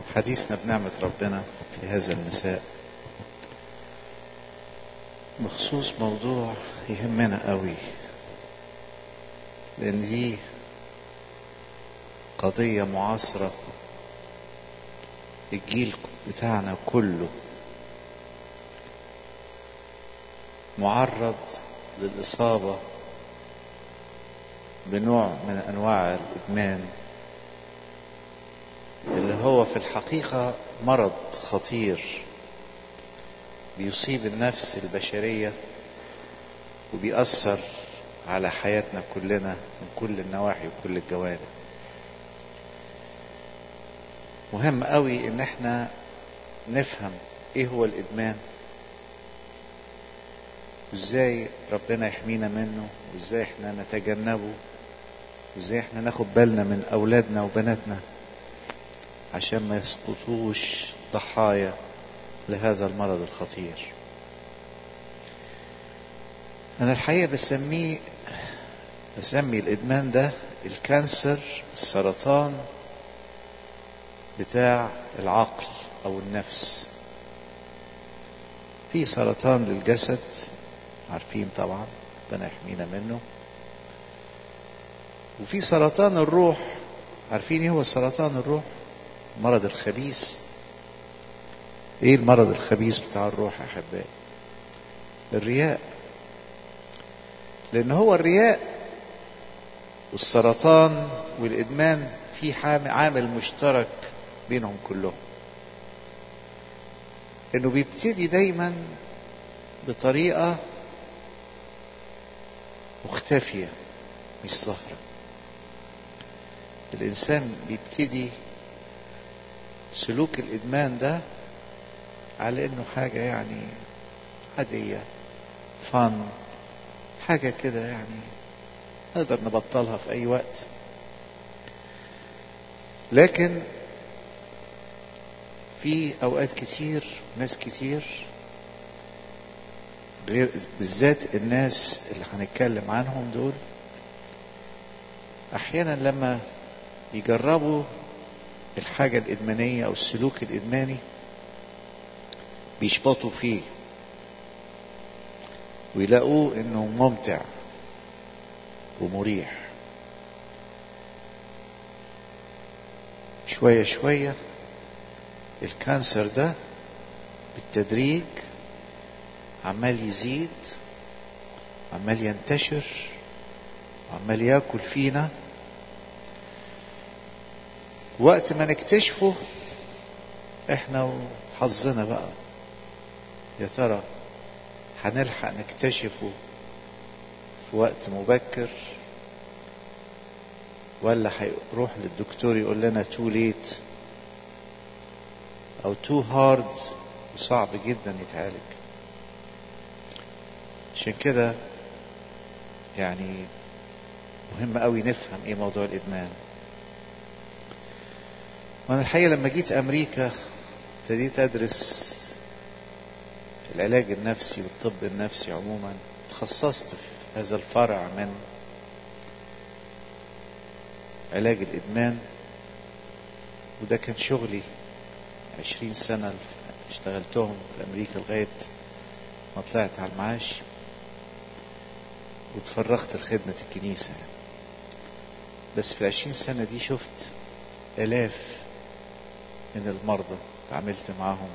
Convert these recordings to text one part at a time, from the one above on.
حديثنا بنعمة ربنا في هذا المساء بخصوص موضوع يهمنا قوي لأن دي قضية معاصرة الجيل بتاعنا كله معرض للإصابة بنوع من أنواع الإدمان اللي هو في الحقيقة مرض خطير بيصيب النفس البشرية وبيأثر على حياتنا كلنا من كل النواحي وكل الجوانب مهم قوي ان احنا نفهم ايه هو الادمان وازاي ربنا يحمينا منه وازاي احنا نتجنبه وازاي احنا ناخد بالنا من اولادنا وبناتنا عشان ما يسقطوش ضحايا لهذا المرض الخطير انا الحقيقه بسميه بسمي الادمان ده الكانسر السرطان بتاع العقل او النفس في سرطان للجسد عارفين طبعا ربنا يحمينا منه وفي سرطان الروح عارفين ايه هو سرطان الروح المرض الخبيث ايه المرض الخبيث بتاع الروح يا احبائي الرياء لان هو الرياء والسرطان والادمان في عامل مشترك بينهم كلهم انه بيبتدي دايما بطريقه مختفيه مش ظاهره الانسان بيبتدي سلوك الادمان ده على انه حاجه يعني عاديه فن حاجه كده يعني نقدر نبطلها في اي وقت لكن في اوقات كتير ناس كتير غير بالذات الناس اللي هنتكلم عنهم دول احيانا لما يجربوا الحاجة الإدمانية أو السلوك الإدماني بيشبطوا فيه ويلاقوه إنه ممتع ومريح شوية شوية الكانسر ده بالتدريج عمال يزيد عمال ينتشر عمال ياكل فينا وقت ما نكتشفه احنا وحظنا بقى يا ترى هنلحق نكتشفه في وقت مبكر ولا هيروح للدكتور يقول لنا تو ليت او تو هارد وصعب جدا يتعالج عشان كده يعني مهم قوي نفهم ايه موضوع الادمان وانا الحقيقه لما جيت امريكا ابتديت ادرس العلاج النفسي والطب النفسي عموما تخصصت في هذا الفرع من علاج الادمان وده كان شغلي عشرين سنة اشتغلتهم في أمريكا لغاية ما طلعت على المعاش وتفرغت لخدمة الكنيسة بس في العشرين سنة دي شفت آلاف من المرضى تعاملت معاهم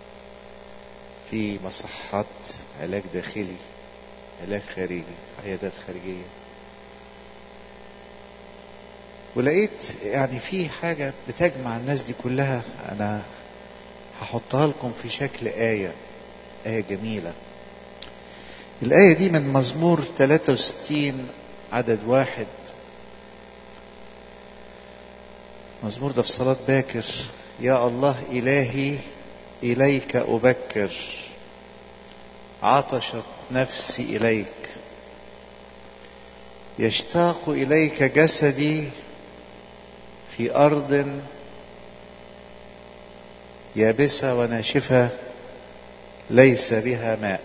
في مصحات علاج داخلي علاج خارجي عيادات خارجية ولقيت يعني في حاجة بتجمع الناس دي كلها أنا هحطها لكم في شكل آية آية جميلة الآية دي من مزمور 63 عدد واحد مزمور ده في صلاة باكر يا الله إلهي إليك أبكر عطشت نفسي إليك يشتاق إليك جسدي في أرض يابسة وناشفة ليس بها ماء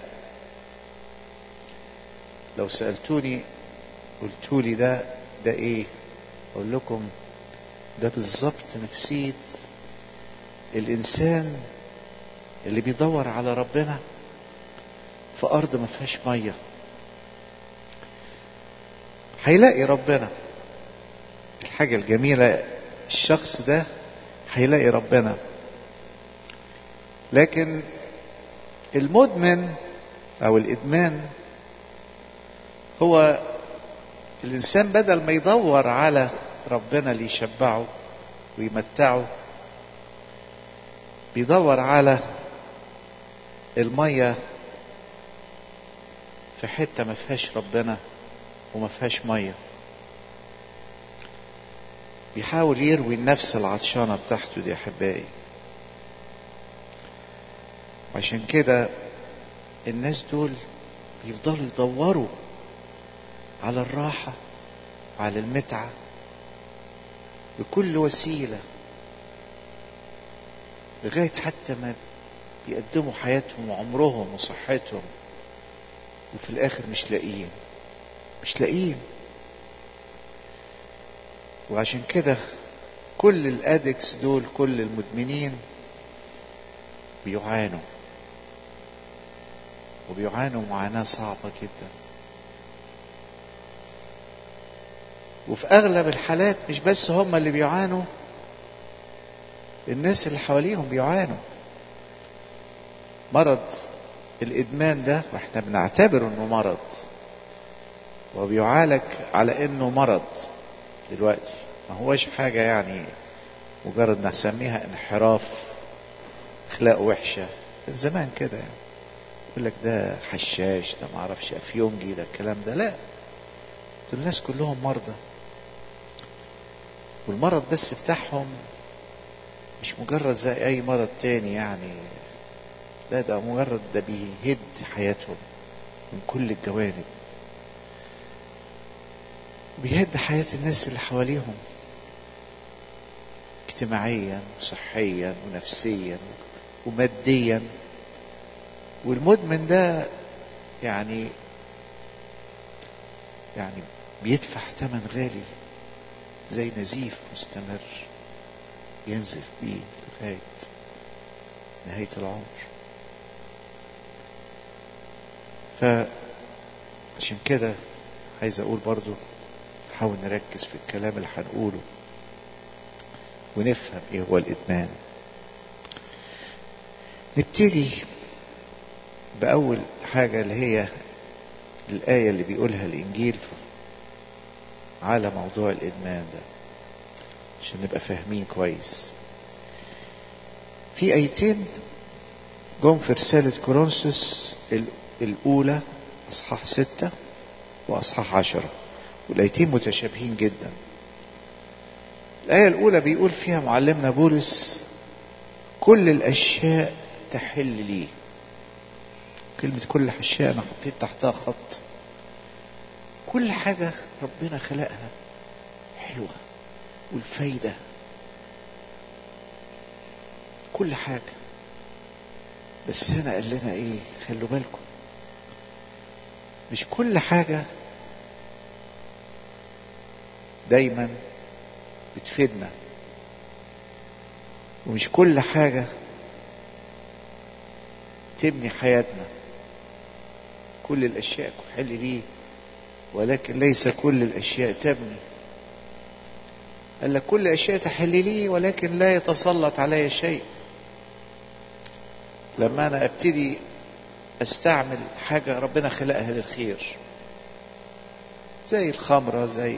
لو سألتوني قلتولي ده ده ايه اقول لكم ده بالظبط نفسية الانسان اللي بيدور على ربنا في ارض ما فيهاش ميه هيلاقي ربنا الحاجه الجميله الشخص ده هيلاقي ربنا لكن المدمن او الادمان هو الانسان بدل ما يدور على ربنا اللي يشبعه ويمتعه بيدور على الميه في حته ما فيهاش ربنا وما فيهاش ميه بيحاول يروي النفس العطشانه بتاعته دي احبائي عشان كده الناس دول بيفضلوا يدوروا على الراحة وعلى المتعة بكل وسيلة لغاية حتى ما بيقدموا حياتهم وعمرهم وصحتهم وفي الآخر مش لاقيين مش لاقيين وعشان كده كل الادكس دول كل المدمنين بيعانوا وبيعانوا معاناة صعبة جدا وفي أغلب الحالات مش بس هم اللي بيعانوا الناس اللي حواليهم بيعانوا مرض الإدمان ده واحنا بنعتبره إنه مرض وبيعالج على إنه مرض دلوقتي ما هوش حاجة يعني مجرد نسميها انحراف أخلاق وحشة زمان كده يعني يقول لك ده حشاش ده معرفش افيونجي ده الكلام ده لا دول الناس كلهم مرضى والمرض بس بتاعهم مش مجرد زي اي مرض تاني يعني لا ده مجرد ده بيهد حياتهم من كل الجوانب بيهد حياة الناس اللي حواليهم اجتماعيا وصحيا ونفسيا وماديا والمدمن ده يعني يعني بيدفع ثمن غالي زي نزيف مستمر ينزف بيه لغاية نهاية العمر فعشان كده عايز اقول برضو نحاول نركز في الكلام اللي هنقوله ونفهم ايه هو الادمان نبتدي بأول حاجة اللي هي الآية اللي بيقولها الإنجيل على موضوع الإدمان ده عشان نبقى فاهمين كويس في آيتين جم في رسالة كورنثوس الأولى أصحاح ستة وأصحاح عشرة والآيتين متشابهين جدا الآية الأولى بيقول فيها معلمنا بولس كل الأشياء تحل لي كلمة كل أشياء أنا حطيت تحتها خط كل حاجة ربنا خلقها حلوة والفايدة كل حاجة بس هنا قال لنا ايه خلوا بالكم مش كل حاجة دايما بتفيدنا ومش كل حاجة تبني حياتنا كل الأشياء حل ليه ولكن ليس كل الأشياء تبني قال لك كل أشياء تحل لي ولكن لا يتسلط علي شيء لما أنا أبتدي أستعمل حاجة ربنا خلقها للخير زي الخمرة زي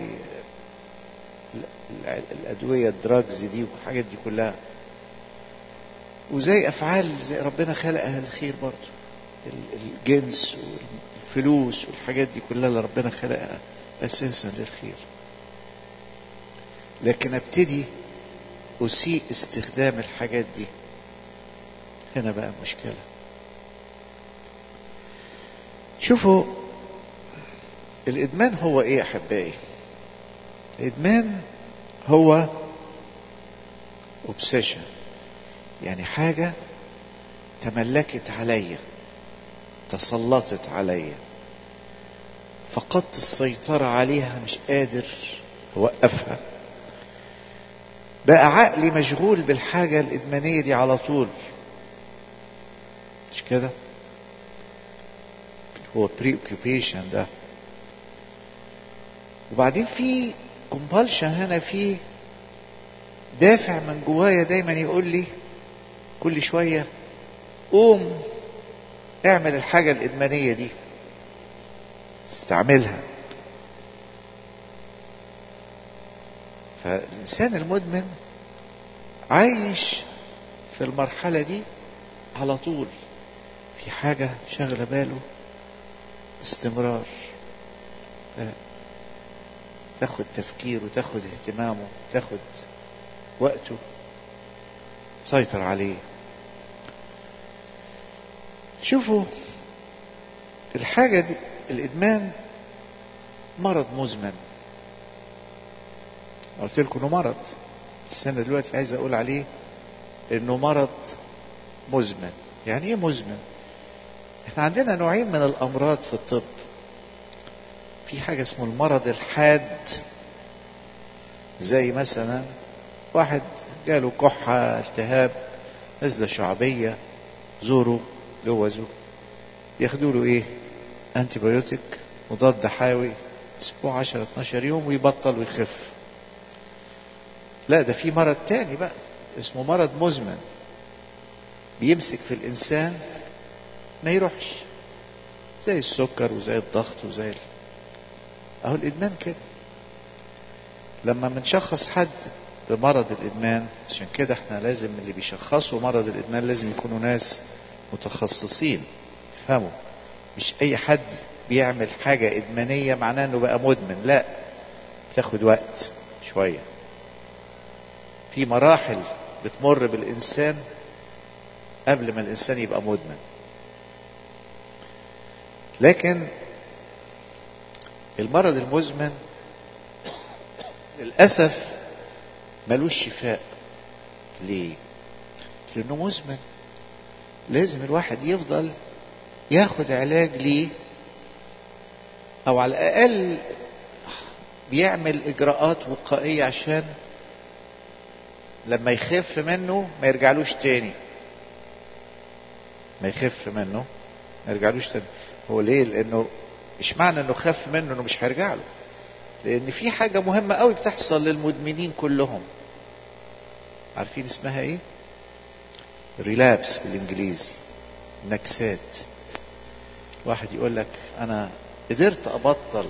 الأدوية الدراجز دي والحاجات دي كلها وزي أفعال زي ربنا خلقها للخير برضه الجنس والفلوس والحاجات دي كلها اللي ربنا خلقها أساسا للخير لكن ابتدي أسيء استخدام الحاجات دي هنا بقى المشكلة شوفوا الإدمان هو إيه يا أحبائي الإدمان هو obsession يعني حاجة تملكت عليا تسلطت عليا فقدت السيطرة عليها مش قادر أوقفها بقى عقلي مشغول بالحاجة الإدمانية دي على طول مش كده هو preoccupation ده وبعدين في compulsion هنا في دافع من جوايا دايما يقول لي كل شوية قوم اعمل الحاجة الإدمانية دي استعملها فالإنسان المدمن عايش في المرحلة دي على طول في حاجة شغلة باله باستمرار تاخد تفكيره تاخد اهتمامه تاخد وقته تسيطر عليه شوفوا الحاجة دي الإدمان مرض مزمن قلت لكم انه مرض بس انا دلوقتي عايز اقول عليه انه مرض مزمن يعني ايه مزمن احنا عندنا نوعين من الامراض في الطب في حاجة اسمه المرض الحاد زي مثلا واحد جاله كحة التهاب نزلة شعبية زوره جوزه ياخدوا له ايه انتي بايوتيك مضاد حيوي اسبوع 10 12 يوم ويبطل ويخف لا ده في مرض تاني بقى اسمه مرض مزمن بيمسك في الانسان ما يروحش زي السكر وزي الضغط وزي ال... اهو الادمان كده لما بنشخص حد بمرض الادمان عشان كده احنا لازم اللي بيشخصوا مرض الادمان لازم يكونوا ناس متخصصين يفهموا مش اي حد بيعمل حاجة ادمانية معناه انه بقى مدمن لا بتاخد وقت شوية في مراحل بتمر بالانسان قبل ما الانسان يبقى مدمن لكن المرض المزمن للأسف ملوش شفاء ليه لأنه مزمن لازم الواحد يفضل ياخد علاج ليه أو على الأقل بيعمل إجراءات وقائية عشان لما يخف منه ما يرجعلوش تاني ما يخف منه ما يرجعلوش تاني هو ليه لانه مش معنى انه خف منه انه مش هيرجع له لان في حاجه مهمه قوي بتحصل للمدمنين كلهم عارفين اسمها ايه ريلابس بالانجليزي نكسات واحد يقول لك انا قدرت ابطل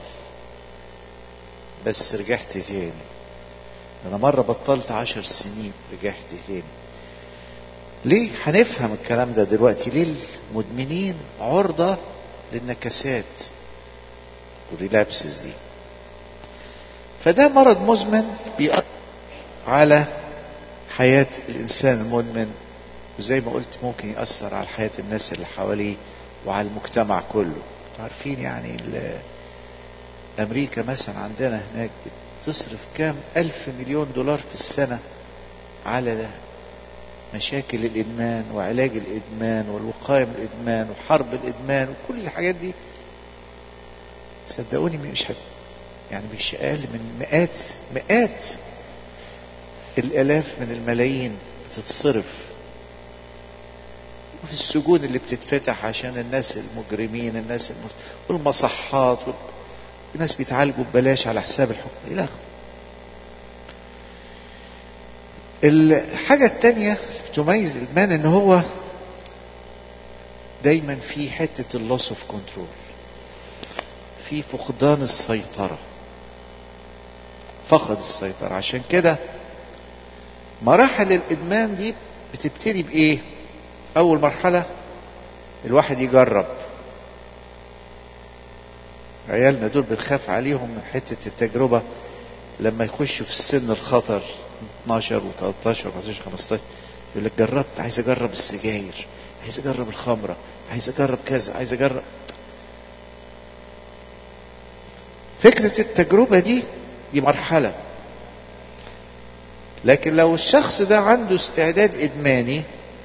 بس رجعت تاني انا مرة بطلت عشر سنين رجعت تاني ليه هنفهم الكلام ده دلوقتي ليه المدمنين عرضة للنكسات والريلابسز دي فده مرض مزمن بيأثر على حياة الإنسان المدمن وزي ما قلت ممكن يأثر على حياة الناس اللي حواليه وعلى المجتمع كله عارفين يعني أمريكا مثلا عندنا هناك بتصرف كام ألف مليون دولار في السنة على مشاكل الإدمان وعلاج الإدمان والوقاية من الإدمان وحرب الإدمان وكل الحاجات دي صدقوني مش هت يعني مش أقل من مئات مئات الآلاف من الملايين بتتصرف وفي السجون اللي بتتفتح عشان الناس المجرمين الناس المس... والمصحات وال... الناس بيتعالجوا ببلاش على حساب الحكم إلى آخره الحاجة التانية تميز الإدمان إن هو دايما في حتة اللوس اوف كنترول في فقدان السيطرة فقد السيطرة عشان كده مراحل الإدمان دي بتبتدي بإيه؟ أول مرحلة الواحد يجرب عيالنا دول بنخاف عليهم من حتة التجربة لما يخشوا في السن الخطر 12 و 13 و 14 15 يقول لك جربت عايز اجرب السجاير عايز اجرب الخمرة عايز اجرب كذا عايز اجرب فكرة التجربة دي دي مرحلة لكن لو الشخص ده عنده استعداد ادماني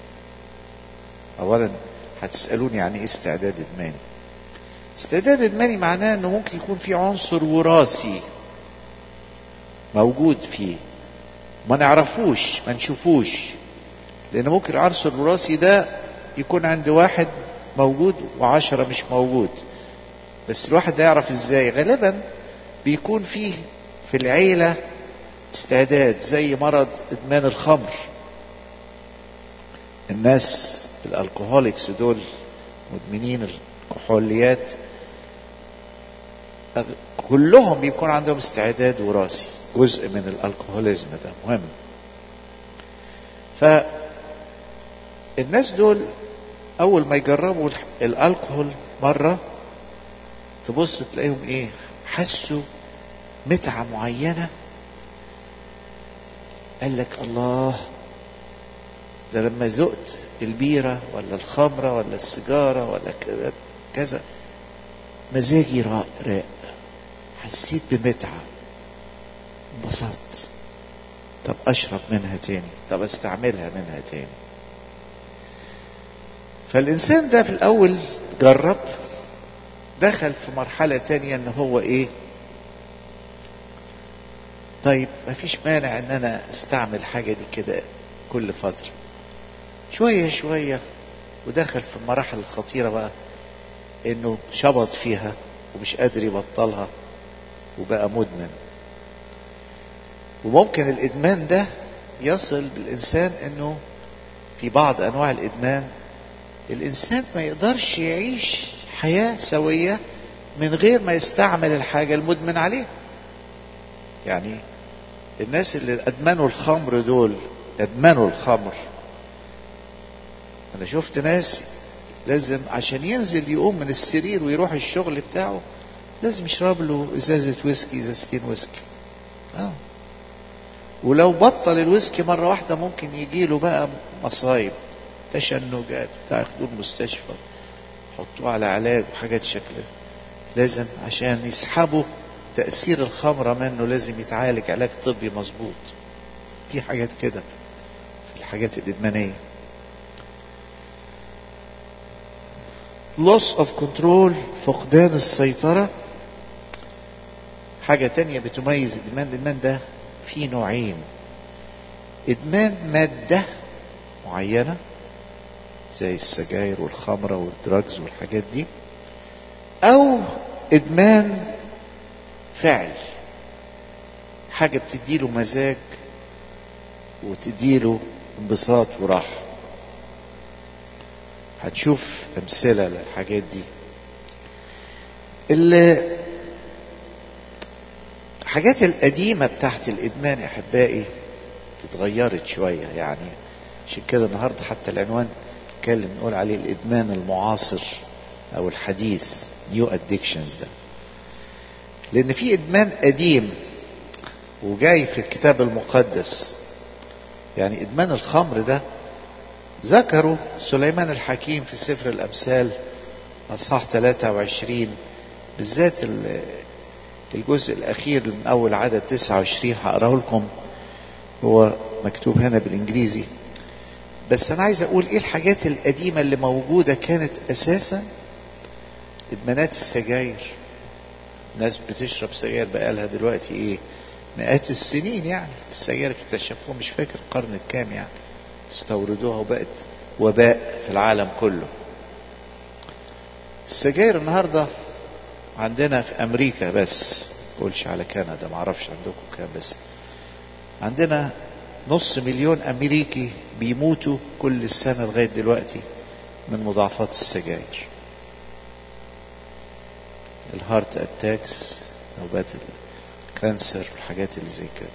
اولا هتسألوني يعني ايه استعداد ادماني استعداد ادماني معناه انه ممكن يكون في عنصر وراثي موجود فيه ما نعرفوش ما نشوفوش لان ممكن العرس الوراثي ده يكون عند واحد موجود وعشرة مش موجود بس الواحد ده يعرف ازاي غالبا بيكون فيه في العيلة استعداد زي مرض ادمان الخمر الناس الالكوهوليكس دول مدمنين الكحوليات كلهم بيكون عندهم استعداد وراثي جزء من الالكوهوليزم ده مهم فالناس دول اول ما يجربوا الالكوهول مره تبص تلاقيهم ايه حسوا متعه معينه قال لك الله ده لما ذقت البيرة ولا الخمرة ولا السيجارة ولا كذا مزاجي راق راق حسيت بمتعة انبسطت طب اشرب منها تاني طب استعملها منها تاني فالانسان ده في الاول جرب دخل في مرحلة تانية ان هو ايه طيب مفيش مانع ان انا استعمل حاجة دي كده كل فترة شوية شوية ودخل في المراحل الخطيرة بقى انه شبط فيها ومش قادر يبطلها وبقى مدمن وممكن الادمان ده يصل بالانسان انه في بعض انواع الادمان الانسان ما يقدرش يعيش حياة سوية من غير ما يستعمل الحاجة المدمن عليها يعني الناس اللي ادمنوا الخمر دول ادمنوا الخمر انا شفت ناس لازم عشان ينزل يقوم من السرير ويروح الشغل بتاعه لازم يشرب له ازازة ويسكي ازازتين ويسكي اه ولو بطل الويسكي مرة واحدة ممكن يجي له بقى مصايب تشنجات بتاع ياخدوه المستشفى يحطوه على علاج وحاجات شكل لازم عشان يسحبوا تأثير الخمرة منه لازم يتعالج علاج طبي مظبوط في حاجات كده في الحاجات الإدمانية loss of control فقدان السيطرة حاجة تانية بتميز الإدمان الإدمان ده في نوعين إدمان مادة معينة زي السجاير والخمرة والدراجز والحاجات دي أو إدمان فعل حاجة بتديله مزاج وتديله انبساط وراحة هتشوف أمثلة للحاجات دي الحاجات القديمة بتاعت الإدمان يا أحبائي اتغيرت شوية يعني عشان كده النهاردة حتى العنوان نتكلم نقول عليه الإدمان المعاصر أو الحديث نيو أدكشنز ده لأن في إدمان قديم وجاي في الكتاب المقدس يعني إدمان الخمر ده ذكروا سليمان الحكيم في سفر الأمثال أصحاح 23 بالذات الجزء الأخير من أول عدد 29 هقراه لكم هو مكتوب هنا بالإنجليزي بس أنا عايز أقول إيه الحاجات القديمة اللي موجودة كانت أساسا إدمانات السجاير ناس بتشرب سجاير بقالها دلوقتي إيه مئات السنين يعني السجاير اكتشفوها مش فاكر القرن الكام يعني استوردوها وبقت وباء في العالم كله السجاير النهاردة عندنا في أمريكا بس قولش على كندا معرفش عندكم كام بس عندنا نص مليون أمريكي بيموتوا كل السنة لغاية دلوقتي من مضاعفات السجاير الهارت اتاكس نوبات الكانسر والحاجات اللي زي كده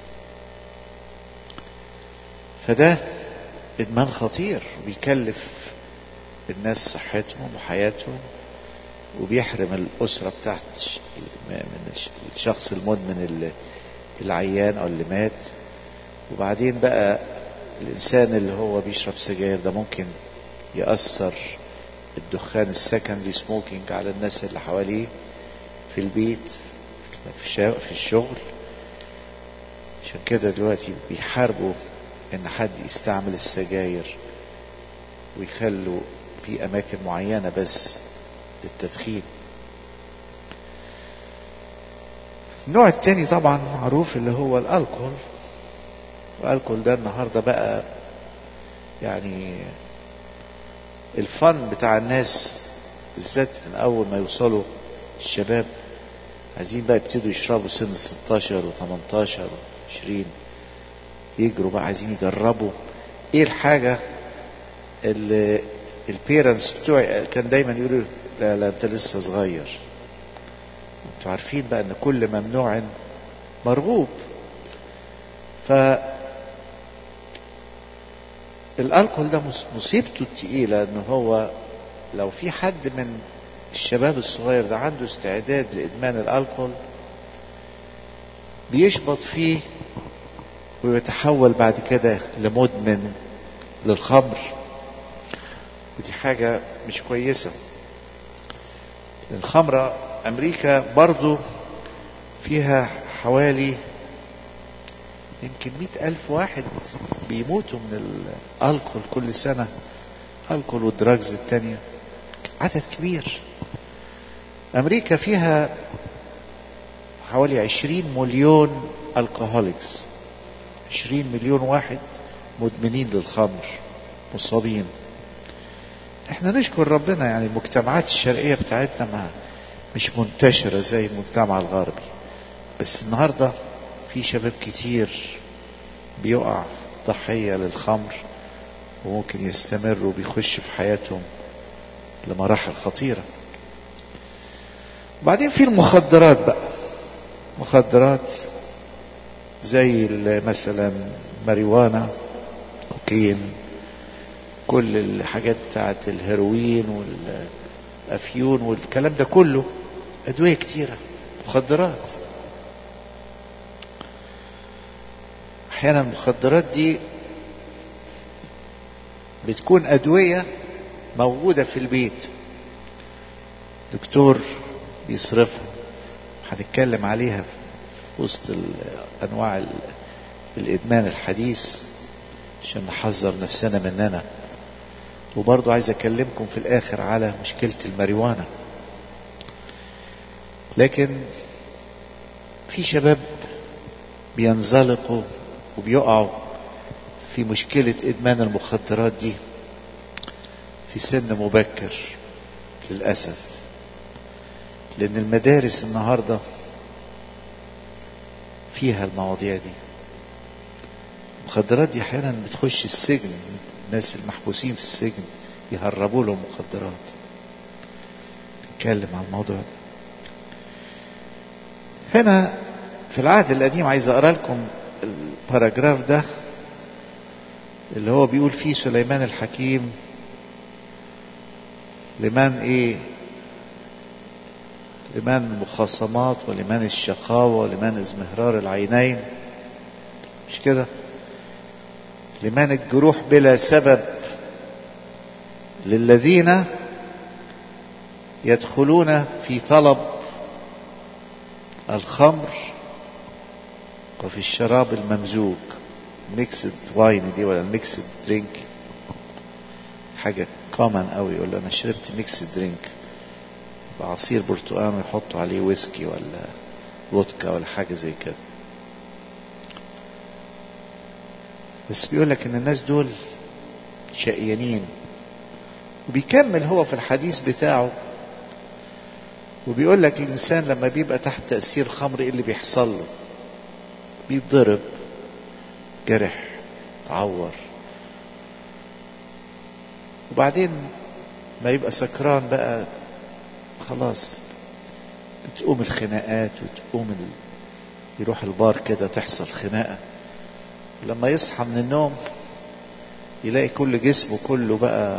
فده ادمان خطير بيكلف الناس صحتهم وحياتهم وبيحرم الاسره بتاعت من الشخص المدمن العيان او اللي مات وبعدين بقى الانسان اللي هو بيشرب سجاير ده ممكن ياثر الدخان السكندري سموكينج على الناس اللي حواليه في البيت في الشغل عشان كده دلوقتي بيحاربوا ان حد يستعمل السجاير ويخلوا في اماكن معينه بس للتدخين النوع التاني طبعا معروف اللي هو الالكول والكول ده النهارده بقى يعني الفن بتاع الناس بالذات من اول ما يوصلوا الشباب عايزين بقى يبتدوا يشربوا سن 16 و18 و20 يجروا بقى عايزين يجربوا ايه الحاجه اللي البيرنتس بتوعي كان دايما يقولوا لا لا انت لسه صغير انتوا عارفين بقى ان كل ممنوع مرغوب ف الالكول ده مصيبته التقيلة ان هو لو في حد من الشباب الصغير ده عنده استعداد لادمان الالكول بيشبط فيه ويتحول بعد كده لمدمن للخمر ودي حاجة مش كويسة الخمرة أمريكا برضو فيها حوالي يمكن مئة ألف واحد بيموتوا من الألكول كل سنة ألكول والدراجز التانية عدد كبير أمريكا فيها حوالي عشرين مليون الكهوليكس عشرين مليون واحد مدمنين للخمر مصابين احنا نشكر ربنا يعني المجتمعات الشرقية بتاعتنا ما مش منتشرة زي المجتمع الغربي بس النهاردة في شباب كتير بيقع ضحية للخمر وممكن يستمر وبيخش في حياتهم لمراحل خطيرة بعدين في المخدرات بقى مخدرات زي مثلا ماريوانا كوكين كل الحاجات بتاعت الهيروين والافيون والكلام ده كله ادويه كتيره مخدرات احيانا المخدرات دي بتكون ادويه موجوده في البيت دكتور بيصرفها هنتكلم عليها في وسط انواع الادمان الحديث عشان نحذر نفسنا مننا وبرضو عايز اكلمكم في الاخر على مشكلة الماريوانا لكن في شباب بينزلقوا وبيقعوا في مشكلة ادمان المخدرات دي في سن مبكر للأسف لأن المدارس النهاردة فيها المواضيع دي المخدرات دي أحيانا بتخش السجن الناس المحبوسين في السجن يهربوا لهم مخدرات نتكلم عن الموضوع ده هنا في العهد القديم عايز اقرا لكم الباراجراف ده اللي هو بيقول فيه سليمان الحكيم لمن ايه لمن المخاصمات ولمن الشقاوة ولمن ازمهرار العينين مش كده لمن الجروح بلا سبب للذين يدخلون في طلب الخمر وفي الشراب الممزوج ميكسد واين دي ولا الميكسد درينك حاجة كومن قوي يقول له انا شربت ميكسد درينك بعصير برتقال ويحطوا عليه ويسكي ولا فودكا ولا حاجة زي كده بس بيقول لك ان الناس دول شقيانين وبيكمل هو في الحديث بتاعه وبيقول لك الانسان لما بيبقى تحت تاثير خمر ايه اللي بيحصل له بيتضرب جرح تعور وبعدين ما يبقى سكران بقى خلاص بتقوم الخناقات وتقوم ال... يروح البار كده تحصل خناقه لما يصحى من النوم يلاقي كل جسمه كله بقى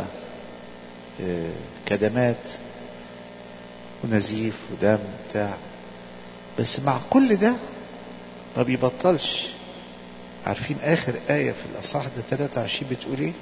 كدمات ونزيف ودم بتاع بس مع كل ده ما بيبطلش عارفين اخر آية في الأصحاح ده 23 بتقول ايه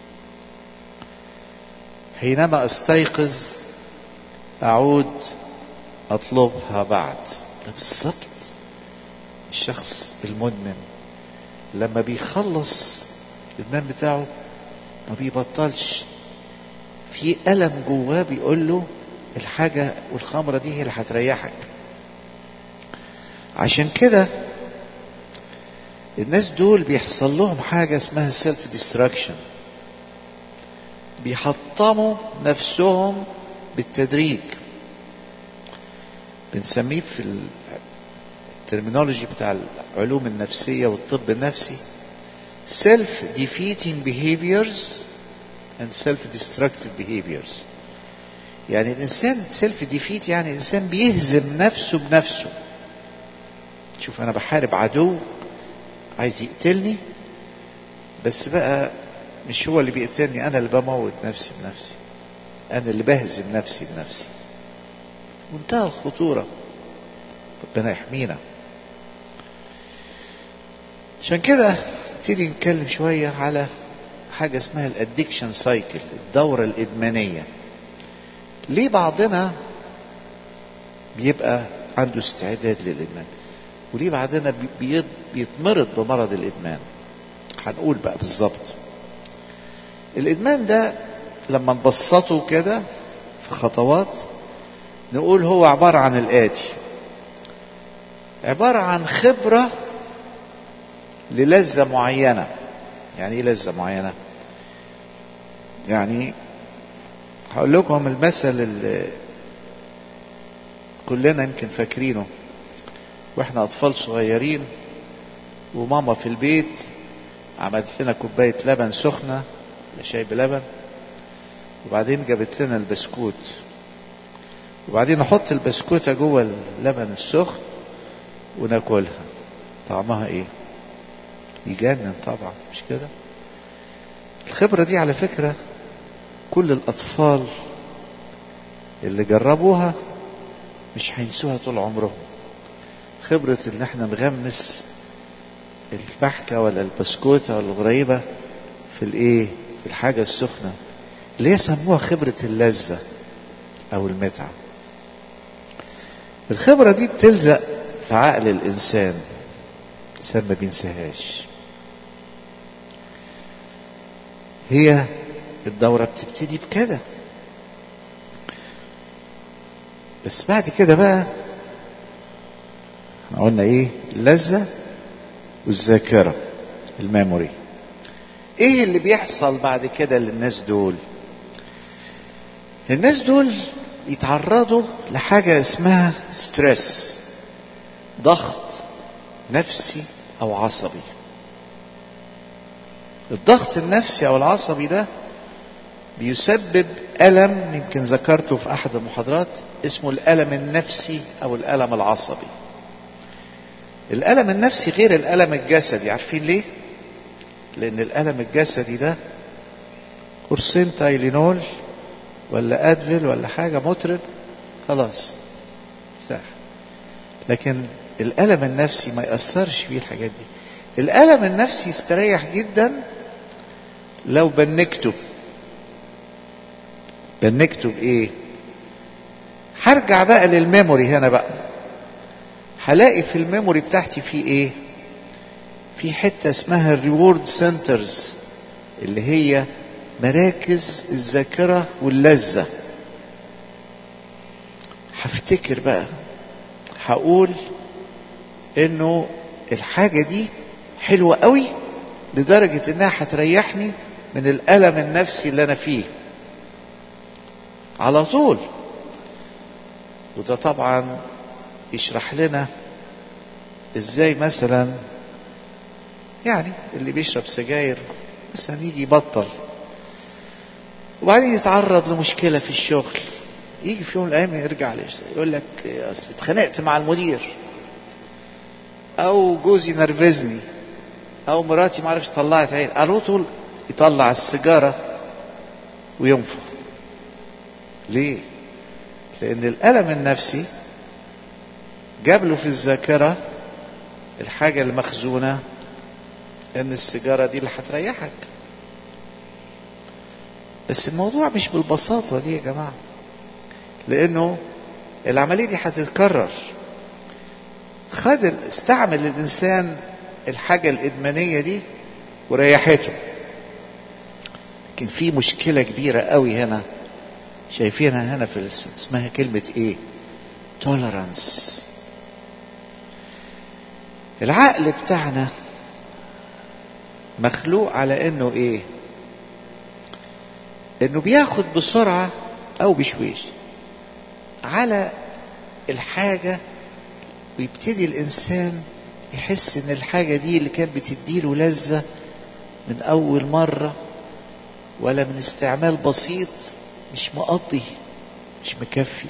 حينما استيقظ اعود اطلبها بعد ده بالظبط الشخص المدمن لما بيخلص الادمان بتاعه ما بيبطلش في ألم جواه بيقول له الحاجة والخمرة دي هي اللي هتريحك عشان كده الناس دول بيحصل لهم حاجة اسمها سيلف ديستراكشن بيحطموا نفسهم بالتدريج بنسميه في الترمينولوجي بتاع العلوم النفسية والطب النفسي self defeating behaviors and self destructive behaviors يعني الانسان سيلف ديفيت يعني الانسان بيهزم نفسه بنفسه شوف انا بحارب عدو عايز يقتلني بس بقى مش هو اللي بيقتلني انا اللي بموت نفسي بنفسي انا اللي بهزم نفسي بنفسي منتهى الخطورة ربنا يحمينا عشان كده نبتدي نتكلم شوية على حاجة اسمها الادكشن سايكل الدورة الإدمانية ليه بعضنا بيبقى عنده استعداد للإدمان وليه بعضنا بيتمرض بمرض الإدمان هنقول بقى بالظبط الإدمان ده لما نبسطه كده في خطوات نقول هو عبارة عن الآتي عبارة عن خبرة للذة معينة يعني ايه لذة معينة يعني هقول لكم المثل اللي كلنا يمكن فاكرينه واحنا اطفال صغيرين وماما في البيت عملت لنا كوباية لبن سخنة ولا شاي بلبن وبعدين جابت لنا البسكوت وبعدين نحط البسكوتة جوه اللبن السخن وناكلها طعمها ايه يجنن طبعا مش كده الخبرة دي على فكرة كل الأطفال اللي جربوها مش هينسوها طول عمرهم خبرة ان احنا نغمس البحكة ولا البسكوتة ولا الغريبة في الايه في الحاجة السخنة اللي هي سموها خبرة اللذة او المتعة الخبرة دي بتلزق في عقل الانسان الانسان ما بينساهاش هي الدورة بتبتدي بكده بس بعد كده بقى احنا قلنا ايه اللذة والذاكرة الميموري ايه اللي بيحصل بعد كده للناس دول الناس دول يتعرضوا لحاجة اسمها ستريس ضغط نفسي او عصبي الضغط النفسي او العصبي ده بيسبب ألم يمكن ذكرته في أحد المحاضرات اسمه الألم النفسي أو الألم العصبي الألم النفسي غير الألم الجسدي عارفين ليه؟ لأن الألم الجسدي ده قرصين تايلينول ولا أدفل ولا حاجة مطرب خلاص ارتاح لكن الألم النفسي ما يأثرش فيه الحاجات دي الألم النفسي يستريح جدا لو بنكته بنكته بإيه هرجع بقى للميموري هنا بقى هلاقي في الميموري بتاعتي في ايه في حتة اسمها الريورد سنترز اللي هي مراكز الذاكرة واللذة هفتكر بقى هقول انه الحاجة دي حلوة قوي لدرجة انها هتريحني من الألم النفسي اللي انا فيه على طول وده طبعا يشرح لنا ازاي مثلا يعني اللي بيشرب سجاير مثلا يجي يبطل وبعدين يتعرض لمشكله في الشغل يجي في يوم من الايام يرجع يقول لك اصل اتخانقت مع المدير او جوزي نرفزني او مراتي ما عرفش طلعت عين على طول يطلع السيجاره وينفخ ليه لان الالم النفسي جاب له في الذاكره الحاجه المخزونه ان السيجاره دي اللي هتريحك بس الموضوع مش بالبساطه دي يا جماعه لانه العمليه دي هتتكرر خد استعمل الانسان الحاجه الادمانيه دي وريحته لكن في مشكله كبيره قوي هنا شايفينها هنا في اسمها كلمه ايه تولرانس العقل بتاعنا مخلوق على انه ايه انه بياخد بسرعة او بشويش على الحاجة ويبتدي الانسان يحس ان الحاجة دي اللي كانت بتديله لذة من اول مرة ولا من استعمال بسيط مش مقضي مش مكفي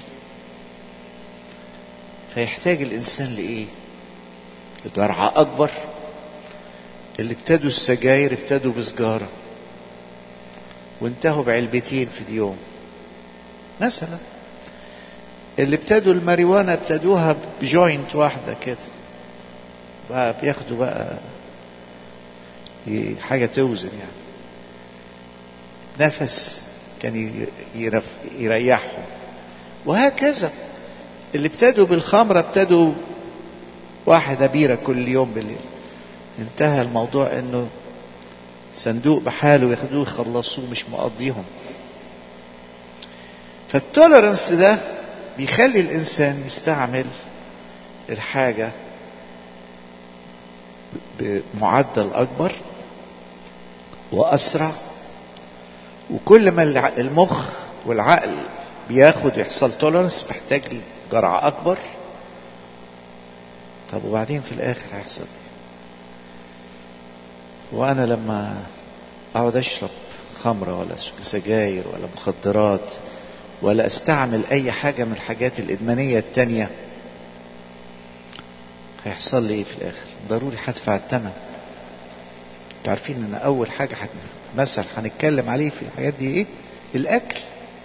فيحتاج الانسان لايه لجرعة اكبر اللي ابتدوا السجاير ابتدوا بسجارة وانتهوا بعلبتين في اليوم مثلا اللي ابتدوا الماريوانا ابتدوها بجوينت واحدة كده بقى بياخدوا بقى حاجة توزن يعني نفس كان يريحهم وهكذا اللي ابتدوا بالخمرة ابتدوا واحدة بيرة كل يوم بالليل انتهى الموضوع انه صندوق بحاله ياخدوه يخلصوه مش مقضيهم فالتولرنس ده بيخلي الانسان يستعمل الحاجة بمعدل اكبر واسرع وكل ما المخ والعقل بياخد يحصل تولرنس محتاج جرعة اكبر طب وبعدين في الاخر هيحصل وانا لما اقعد اشرب خمرة ولا سجاير ولا مخدرات ولا استعمل اي حاجة من الحاجات الادمانية التانية هيحصل لي ايه في الاخر ضروري هدفع الثمن انتوا عارفين ان اول حاجة حد مثل هنتكلم عليه في الحاجات دي ايه الاكل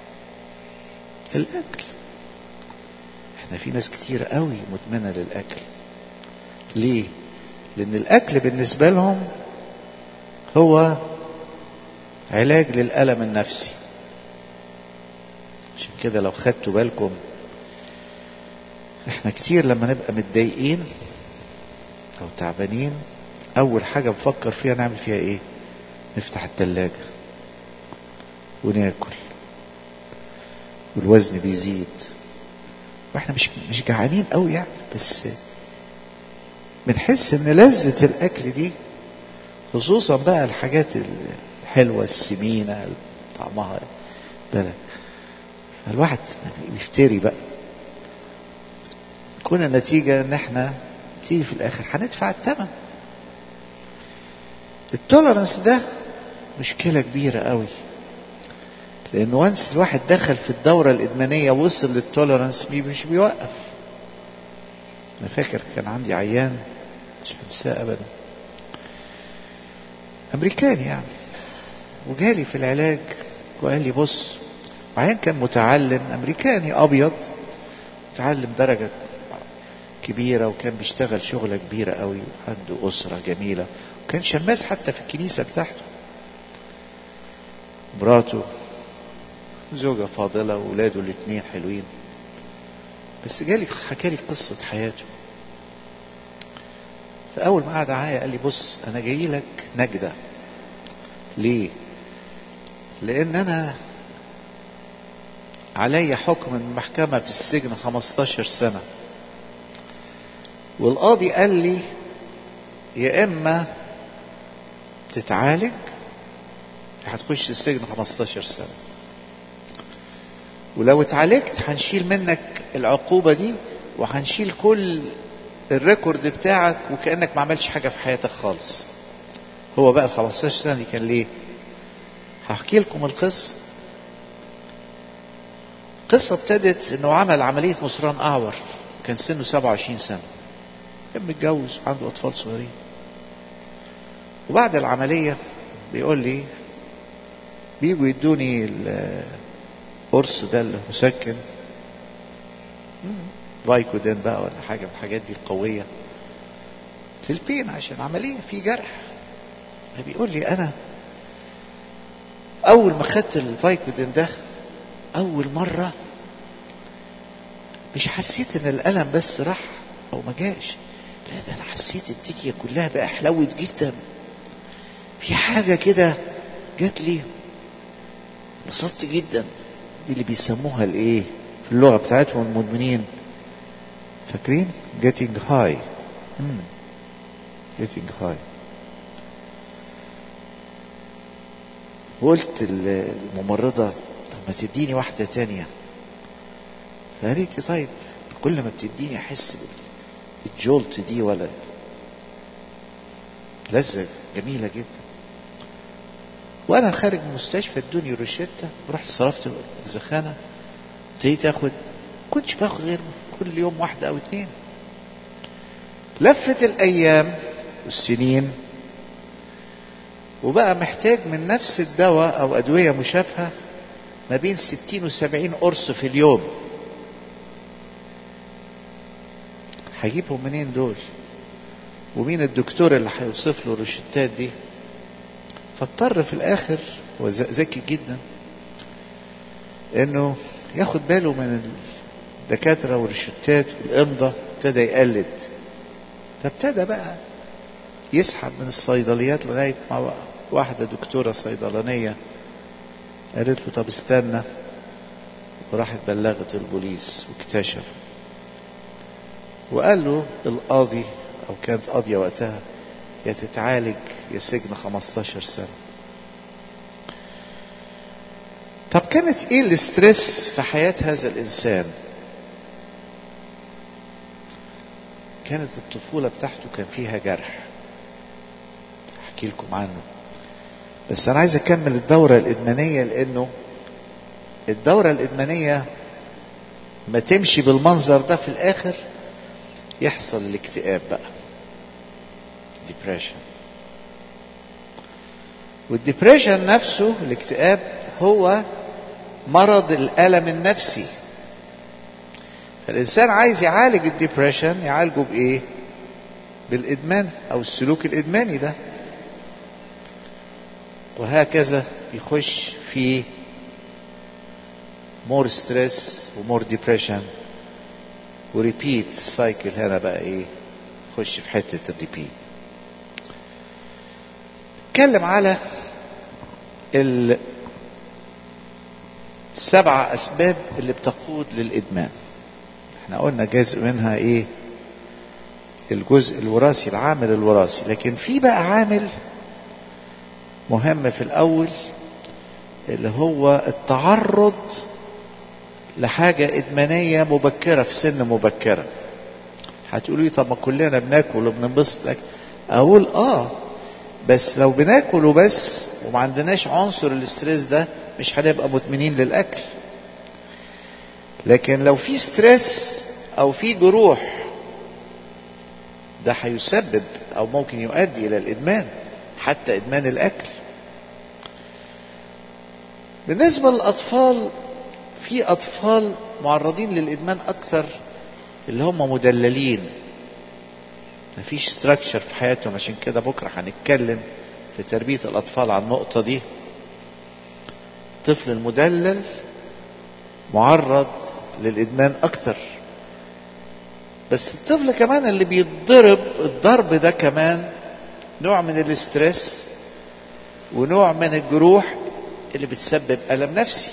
الاكل احنا في ناس كتير قوي مدمنة للاكل ليه لان الاكل بالنسبة لهم هو علاج للألم النفسي عشان كده لو خدتوا بالكم احنا كتير لما نبقى متضايقين او تعبانين اول حاجة بفكر فيها نعمل فيها ايه نفتح التلاجة وناكل والوزن بيزيد واحنا مش مش جعانين قوي يعني بس بنحس ان لذة الاكل دي خصوصا بقى الحاجات الحلوة السمينة طعمها بالك الواحد بيفتري بقى تكون النتيجة ان احنا تيجي في الاخر هندفع الثمن التولرنس ده مشكلة كبيرة قوي لان وانس الواحد دخل في الدورة الادمانية وصل للتولرنس مش بيوقف انا فاكر كان عندي عيان مش هنساه ابدا امريكاني يعني وجالي في العلاج وقال لي بص وعيان كان متعلم امريكاني ابيض متعلم درجة كبيرة وكان بيشتغل شغلة كبيرة قوي وعنده أسرة جميلة وكان شماس حتى في الكنيسة بتاعته مراته زوجة فاضلة وولاده الاثنين حلوين بس جالي حكى لي قصة حياته فأول ما قعد معايا قال لي بص أنا جاي لك نجدة ليه؟ لأن أنا علي حكم من المحكمة في السجن 15 سنة والقاضي قال لي يا إما تتعالج هتخش السجن 15 سنة ولو اتعالجت هنشيل منك العقوبة دي وهنشيل كل الريكورد بتاعك وكأنك ما عملتش حاجة في حياتك خالص هو بقى ال 15 سنة دي كان ليه هحكي لكم القصة قصة ابتدت انه عمل عملية مصران اعور كان سنه 27 سنة كان متجوز عنده اطفال صغيرين وبعد العملية بيقول لي بيجوا يدوني القرص ده المسكن فايكودين بقى ولا حاجة من الحاجات دي القوية للبين عشان عملية في جرح بيقول لي أنا أول ما خدت الفايكودين ده أول مرة مش حسيت إن الألم بس راح أو ما جاش لا ده أنا حسيت الدنيا كلها بقى حلوت جدا في حاجة كده جات لي انبسطت جدا دي اللي بيسموها الايه في اللغة بتاعتهم المدمنين فاكرين getting high hmm. getting high وقلت الممرضة طب ما تديني واحدة تانية فقالت لي طيب كل ما بتديني احس بالجولت دي ولا لذة جميلة جدا وانا خارج من المستشفى ادوني روشتة رحت صرفت الزخانة ابتديت اخد كنتش باخد غير كل يوم واحدة او اتنين لفت الايام والسنين وبقى محتاج من نفس الدواء او ادوية مشابهة ما بين ستين وسبعين قرص في اليوم هجيبهم منين دول ومين الدكتور اللي هيوصف له الروشتات دي فاضطر في الاخر هو ذكي جدا انه ياخد باله من الدكاتره والروشتات والامضه ابتدى يقلد فابتدى بقى يسحب من الصيدليات لغايه ما واحده دكتوره صيدلانيه قالت له طب استنى وراحت بلغت البوليس واكتشف وقال له القاضي او كانت قاضيه وقتها يا تتعالج يا سجن 15 سنه طب كانت ايه الاسترس في حياه هذا الانسان كانت الطفوله بتاعته كان فيها جرح احكي لكم عنه بس انا عايز اكمل الدوره الادمانيه لانه الدوره الادمانيه ما تمشي بالمنظر ده في الاخر يحصل الاكتئاب بقى depression والديبريشن نفسه الاكتئاب هو مرض الألم النفسي فالإنسان عايز يعالج الديبريشن يعالجه بإيه؟ بالإدمان أو السلوك الإدماني ده وهكذا بيخش في مور ستريس ومور ديبريشن وريبيت سايكل هنا بقى ايه خش في حتة الريبيت اتكلم على السبع اسباب اللي بتقود للادمان احنا قلنا جزء منها ايه الجزء الوراثي العامل الوراثي لكن في بقى عامل مهم في الاول اللي هو التعرض لحاجة إدمانية مبكرة في سن مبكرة هتقولوا لي طب ما كلنا بناكل وبننبسط بالأكل أقول آه بس لو بناكل وبس وما عندناش عنصر الاستريس ده مش هنبقى مدمنين للأكل لكن لو في ستريس أو في جروح ده هيسبب أو ممكن يؤدي إلى الإدمان حتى إدمان الأكل بالنسبة للأطفال في أطفال معرضين للإدمان أكثر اللي هم مدللين مفيش ستراكشر في حياتهم عشان كده بكرة هنتكلم في تربية الأطفال عن النقطة دي الطفل المدلل معرض للإدمان أكثر بس الطفل كمان اللي بيتضرب الضرب ده كمان نوع من الاسترس ونوع من الجروح اللي بتسبب ألم نفسي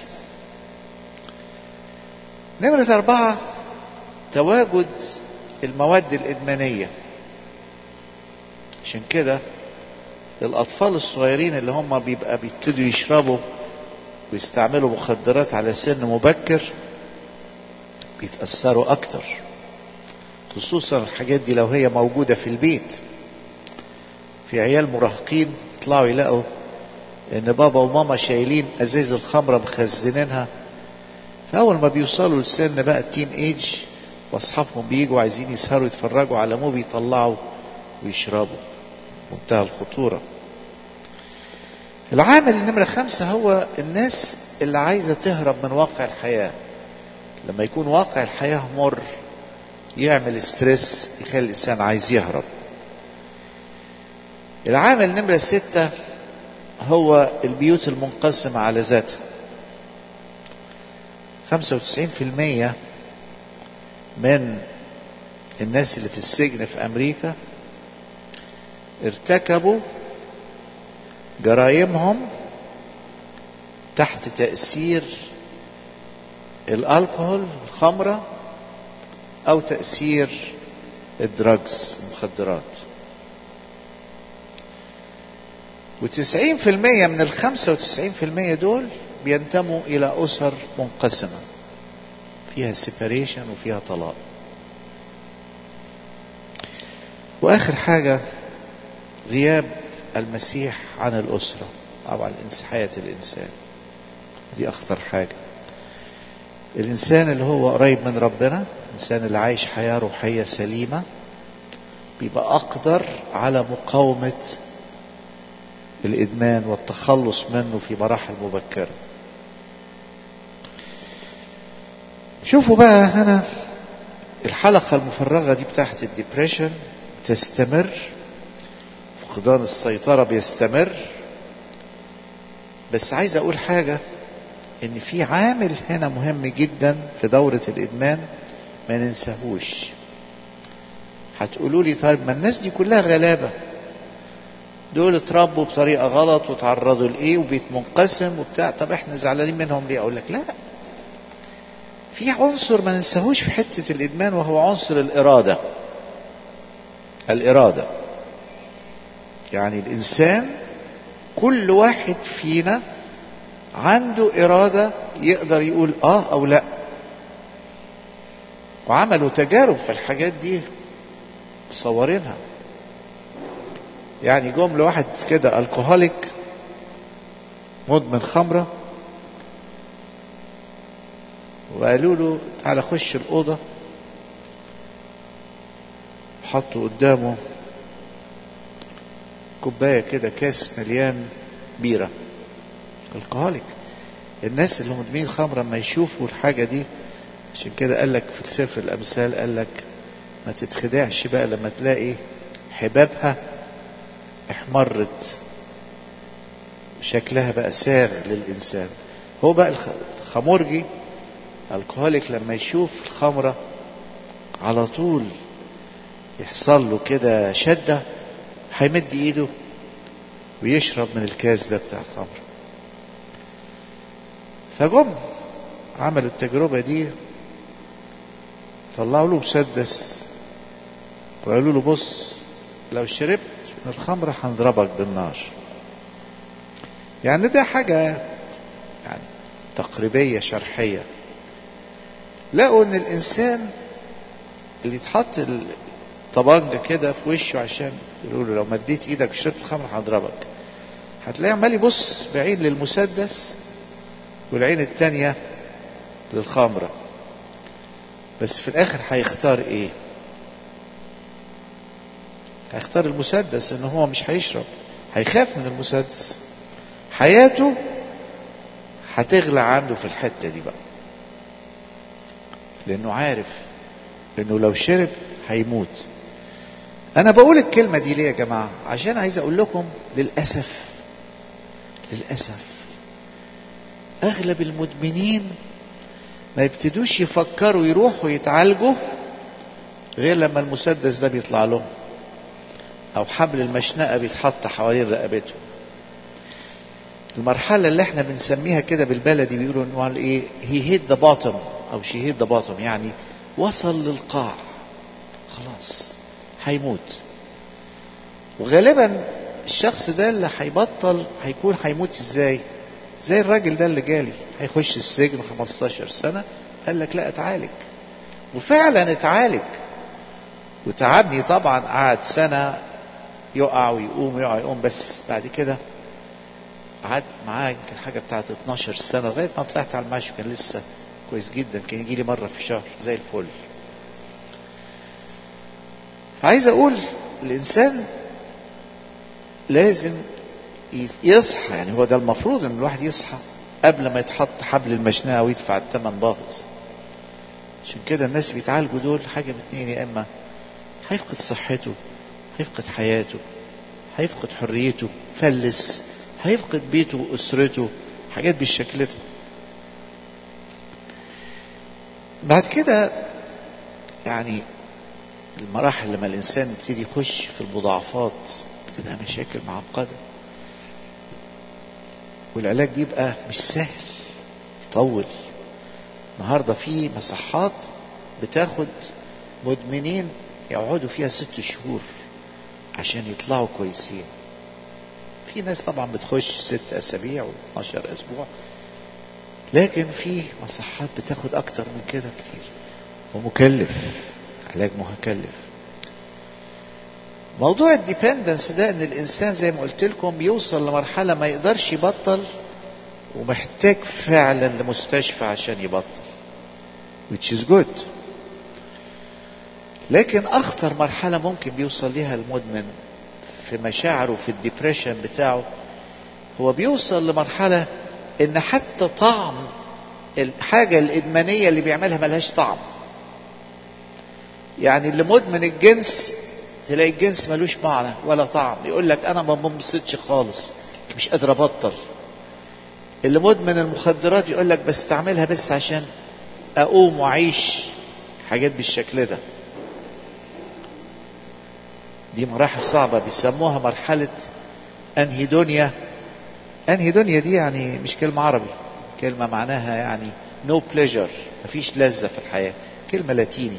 نمرة أربعة تواجد المواد الإدمانية عشان كده الأطفال الصغيرين اللي هم بيبقى بيبتدوا يشربوا ويستعملوا مخدرات على سن مبكر بيتأثروا أكتر خصوصا الحاجات دي لو هي موجودة في البيت في عيال مراهقين يطلعوا يلاقوا ان بابا وماما شايلين ازاز الخمرة مخزنينها فاول ما بيوصلوا لسن بقى التين ايج واصحابهم بيجوا عايزين يسهروا يتفرجوا على موفي يطلعوا ويشربوا منتهى الخطورة العامل نمرة خمسة هو الناس اللي عايزة تهرب من واقع الحياة لما يكون واقع الحياة مر يعمل ستريس يخلي الإنسان عايز يهرب العامل نمرة ستة هو البيوت المنقسمة على ذاتها خمسة وتسعين في المية من الناس اللي في السجن في أمريكا ارتكبوا جرائمهم تحت تأثير الألكوهول الخمرة أو تأثير الدراجز المخدرات وتسعين في المية من الخمسة وتسعين في المية دول بينتموا إلى أسر منقسمة فيها سيباريشن وفيها طلاق وآخر حاجة غياب المسيح عن الأسرة أو عن حياة الإنسان دي أخطر حاجة الإنسان اللي هو قريب من ربنا الإنسان اللي عايش حياة روحية سليمة بيبقى أقدر على مقاومة الإدمان والتخلص منه في مراحل مبكرة شوفوا بقى هنا الحلقة المفرغة دي بتاعت الديبريشن تستمر فقدان السيطرة بيستمر بس عايز أقول حاجة إن في عامل هنا مهم جدا في دورة الإدمان ما ننساهوش هتقولوا لي طيب ما الناس دي كلها غلابة دول اتربوا بطريقة غلط وتعرضوا لإيه وبيت منقسم وبتاع طب احنا زعلانين منهم ليه أقول لك لا في عنصر ما ننساهوش في حتة الإدمان وهو عنصر الإرادة الإرادة يعني الإنسان كل واحد فينا عنده إرادة يقدر يقول آه أو لا وعملوا تجارب في الحاجات دي مصورينها يعني جم لواحد كده الكهوليك مدمن خمرة وقالوا له تعالى خش الأوضة حطوا قدامه كوباية كده كاس مليان بيرة الكهوليك الناس اللي مدمنين خمرة لما يشوفوا الحاجة دي عشان كده قال لك في سفر الأمثال قال لك ما تتخدعش بقى لما تلاقي حبابها احمرت شكلها بقى ساغ للإنسان هو بقى الخمرجي الكهوليك لما يشوف الخمرة على طول يحصل له كده شدة هيمد ايده ويشرب من الكاس ده بتاع الخمر فجم عملوا التجربة دي طلعوا له مسدس وقالوا له بص لو شربت من الخمرة هنضربك بالنار يعني ده حاجة يعني تقريبية شرحية لقوا ان الانسان اللي يتحط الطبنجة كده في وشه عشان يقولوا له لو مديت ايدك وشربت خمر هضربك هتلاقيه عمال يبص بعين للمسدس والعين التانية للخمرة بس في الاخر هيختار ايه هيختار المسدس ان هو مش هيشرب هيخاف من المسدس حياته هتغلى عنده في الحتة دي بقى لانه عارف انه لو شرب هيموت انا بقول الكلمة دي ليه يا جماعة عشان عايز اقول لكم للأسف للأسف اغلب المدمنين ما يبتدوش يفكروا يروحوا يتعالجوا غير لما المسدس ده بيطلع لهم او حبل المشنقة بيتحط حوالين رقبتهم المرحلة اللي احنا بنسميها كده بالبلدي بيقولوا انه ايه هي هيت ذا بوتوم او شي هيت ذا بوتوم يعني وصل للقاع خلاص هيموت وغالبا الشخص ده اللي هيبطل هيكون هيموت ازاي زي الراجل ده اللي جالي هيخش السجن 15 سنة قال لك لا اتعالج وفعلا اتعالج وتعبني طبعا قعد سنة يقع ويقوم يقع يقوم بس بعد كده قعدت معاه يمكن حاجة بتاعت 12 سنة لغاية ما طلعت على المعاش كان لسه كويس جدا كان يجي لي مرة في الشهر زي الفل عايز اقول الانسان لازم يصحى يعني هو ده المفروض ان الواحد يصحى قبل ما يتحط حبل المشنقة ويدفع الثمن باهظ عشان كده الناس بيتعالجوا دول حاجة من اتنين يا اما هيفقد صحته هيفقد حياته هيفقد حريته فلس هيفقد بيته واسرته حاجات بالشكل ده بعد كده يعني المراحل لما الانسان يبتدي يخش في المضاعفات بتبقى مشاكل معقده والعلاج بيبقى مش سهل يطول النهارده في مصحات بتاخد مدمنين يقعدوا فيها ست شهور عشان يطلعوا كويسين في ناس طبعا بتخش ست اسابيع و12 اسبوع لكن في مصحات بتاخد اكتر من كده كتير ومكلف علاج مكلف موضوع الديبندنس ده ان الانسان زي ما قلت لكم بيوصل لمرحله ما يقدرش يبطل ومحتاج فعلا لمستشفى عشان يبطل which is good لكن اخطر مرحله ممكن بيوصل ليها المدمن في مشاعره في الديبريشن بتاعه هو بيوصل لمرحله ان حتى طعم الحاجه الادمانيه اللي بيعملها ملهاش طعم يعني اللي مدمن الجنس تلاقي الجنس ملوش معنى ولا طعم يقول لك انا ما بنبسطش خالص مش قادر ابطل اللي مدمن المخدرات يقول لك بستعملها بس عشان اقوم واعيش حاجات بالشكل ده دي مراحل صعبة بيسموها مرحلة انهيدونيا انهيدونيا دي يعني مش كلمة عربي كلمة معناها يعني no pleasure مفيش لذة في الحياة كلمة لاتيني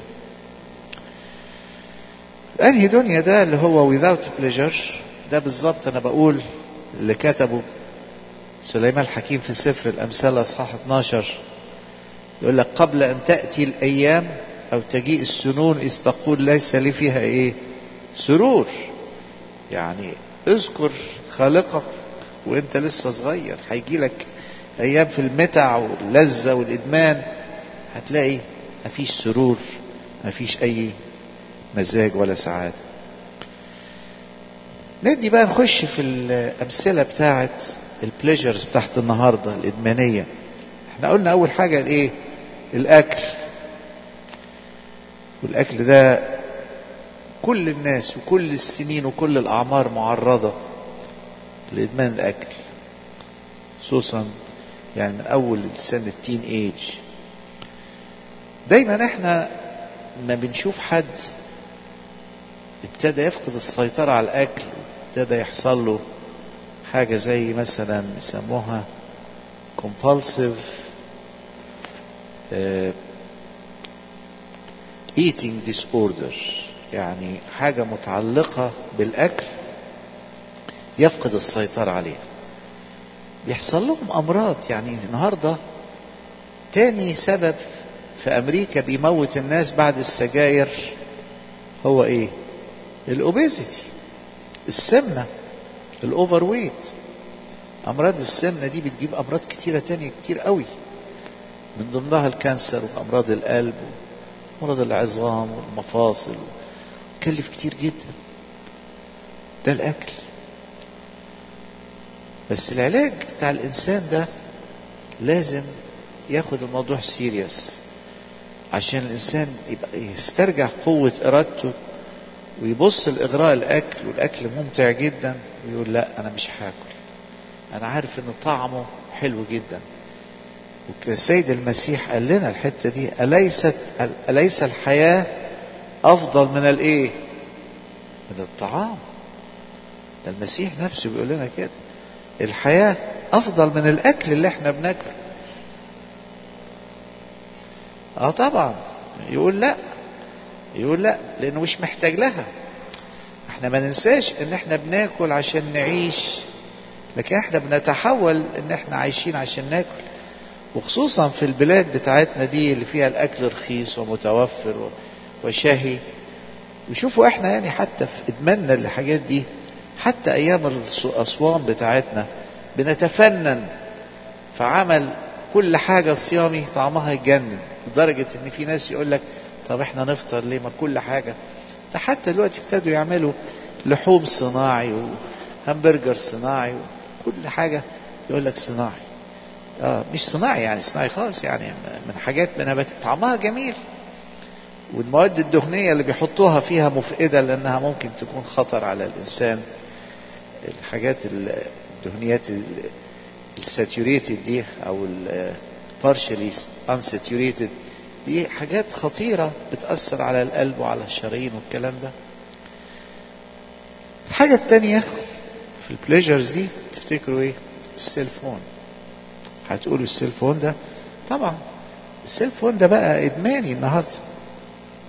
الانهيدونيا ده اللي هو without pleasure ده بالظبط انا بقول اللي كتبه سليمان الحكيم في سفر الامثال اصحاح 12 يقول لك قبل ان تاتي الايام او تجيء السنون اذ تقول ليس لي فيها ايه سرور يعني اذكر خالقك وانت لسه صغير هيجي لك ايام في المتع واللذة والادمان هتلاقي مفيش سرور مفيش اي مزاج ولا سعادة ندي بقى نخش في الامثلة بتاعت البليجرز بتاعت النهاردة الادمانية احنا قلنا اول حاجة الايه الاكل والاكل ده كل الناس وكل السنين وكل الأعمار معرضة لإدمان الأكل خصوصا يعني من أول سن التين ايج دايما احنا ما بنشوف حد ابتدى يفقد السيطرة على الأكل ابتدى يحصل له حاجة زي مثلا بيسموها compulsive uh, eating disorder يعني حاجة متعلقة بالأكل يفقد السيطرة عليها بيحصل لهم أمراض يعني النهاردة تاني سبب في أمريكا بيموت الناس بعد السجاير هو إيه؟ الأوبيزيتي السمنة الأوفر ويت أمراض السمنة دي بتجيب أمراض كتيرة تانية كتير قوي من ضمنها الكانسر وأمراض القلب وأمراض العظام والمفاصل تكلف كتير جدا ده الاكل بس العلاج بتاع الانسان ده لازم ياخد الموضوع سيريس عشان الانسان يبقى يسترجع قوة ارادته ويبص لاغراء الاكل والاكل ممتع جدا ويقول لا انا مش هاكل انا عارف ان طعمه حلو جدا والسيد المسيح قال لنا الحتة دي أليست أليس الحياة أفضل من الإيه؟ من الطعام ده المسيح نفسه بيقول لنا كده الحياة أفضل من الأكل اللي احنا بناكله اه طبعا يقول لا يقول لا لانه مش محتاج لها احنا ما ننساش ان احنا بناكل عشان نعيش لكن احنا بنتحول ان احنا عايشين عشان ناكل وخصوصا في البلاد بتاعتنا دي اللي فيها الاكل رخيص ومتوفر وشهي وشوفوا احنا يعني حتى في ادماننا للحاجات دي حتى ايام الاسوان بتاعتنا بنتفنن في عمل كل حاجه صيامي طعمها يجنن لدرجه ان في ناس يقول لك طب احنا نفطر ليه ما كل حاجه ده حتى دلوقتي ابتدوا يعملوا لحوم صناعي وهمبرجر صناعي وكل حاجه يقول لك صناعي اه مش صناعي يعني صناعي خالص يعني من حاجات من طعمها جميل والمواد الدهنيه اللي بيحطوها فيها مفقده لانها ممكن تكون خطر على الانسان الحاجات الدهنيات الساتوريتد دي او partially unsaturated دي حاجات خطيرة بتأثر على القلب وعلى الشرايين والكلام ده الحاجة التانية في البليجرز دي تفتكروا ايه السيلفون هتقولوا السيلفون ده طبعا السيلفون ده بقى ادماني النهارده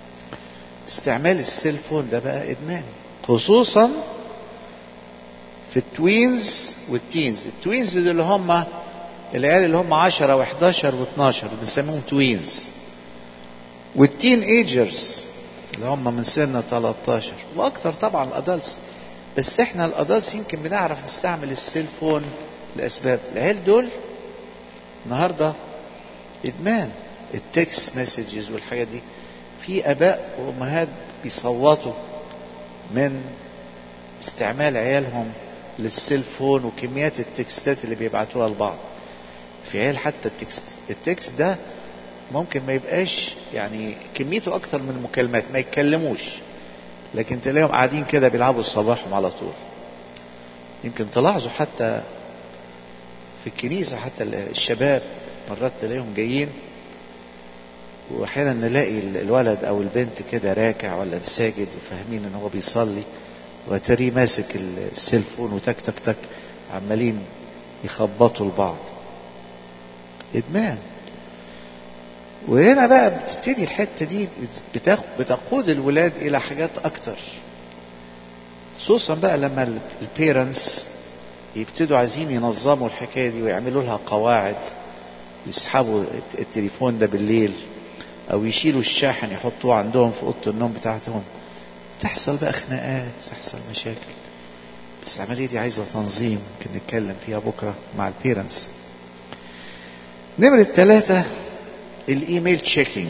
استعمال السيلفون ده بقى ادماني خصوصا في في التوينز والتينز التوينز دول اللي هم العيال اللي هم 10 و11 و12 بنسميهم توينز والتين ايجرز اللي هم من سن 13 واكتر طبعا الادلتس بس احنا الادلتس يمكن بنعرف نستعمل السيل فون لاسباب العيال دول النهارده ادمان التكست مسجز والحاجات دي في اباء وامهات بيصوتوا من استعمال عيالهم للسيل فون وكميات التكستات اللي بيبعتوها لبعض في عيال حتى التكست التكست ده ممكن ما يبقاش يعني كميته اكتر من المكالمات ما يتكلموش لكن تلاقيهم قاعدين كده بيلعبوا صباحهم على طول يمكن تلاحظوا حتى في الكنيسة حتى الشباب مرات تلاقيهم جايين واحيانا نلاقي الولد او البنت كده راكع ولا ساجد وفاهمين ان هو بيصلي وتري ماسك السيلفون وتك تك تك عمالين يخبطوا لبعض ادمان وهنا بقى بتبتدي الحته دي بتقود الولاد الى حاجات اكتر خصوصا بقى لما البيرنتس يبتدوا عايزين ينظموا الحكايه دي ويعملوا لها قواعد يسحبوا التليفون ده بالليل او يشيلوا الشاحن يحطوه عندهم في اوضه النوم بتاعتهم تحصل بقى خناقات تحصل مشاكل بس العمليه دي عايزه تنظيم ممكن نتكلم فيها بكره مع البيرنتس نمرة ثلاثة الايميل تشيكينج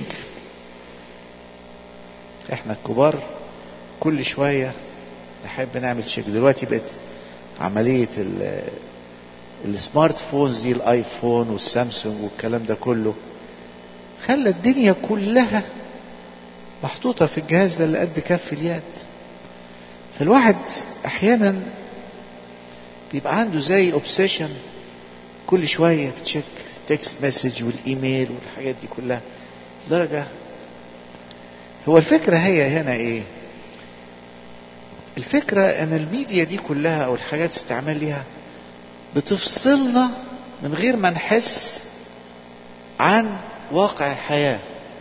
احنا الكبار كل شوية نحب نعمل تشيك دلوقتي بقت عملية السمارت فونز دي الايفون والسامسونج والكلام ده كله خلى الدنيا كلها محطوطة في الجهاز ده اللي قد كف اليد فالواحد احيانا بيبقى عنده زي اوبسيشن كل شوية بتشيك تكست مسج والايميل والحاجات دي كلها درجة هو الفكرة هي هنا ايه الفكرة ان الميديا دي كلها او الحاجات استعمال ليها بتفصلنا من غير ما نحس عن واقع الحياة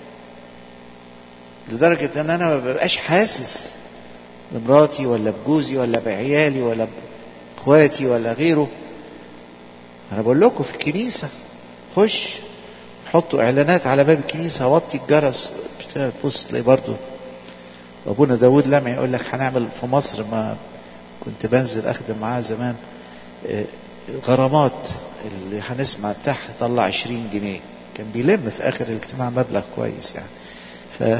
لدرجة ان انا ما ببقاش حاسس بمراتي ولا بجوزي ولا بعيالي ولا باخواتي ولا غيره انا بقول لكم في الكنيسة خش حطوا اعلانات على باب الكنيسة وطي الجرس تبص تلاقي برضو ابونا داود لمع يقول لك هنعمل في مصر ما كنت بنزل اخدم معاه زمان غرامات اللي هنسمع بتاعها طلع 20 جنيه كان بيلم في اخر الاجتماع مبلغ كويس يعني ف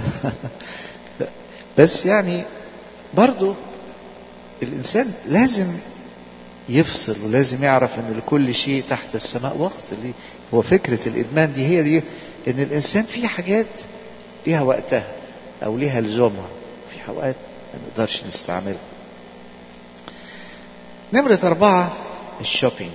بس يعني برضو الانسان لازم يفصل ولازم يعرف ان لكل شيء تحت السماء وقت اللي هو فكرة الادمان دي هي دي ان الانسان في حاجات ليها وقتها او ليها لزومها في اوقات ما نقدرش نستعملها نمرة أربعة الشوبينج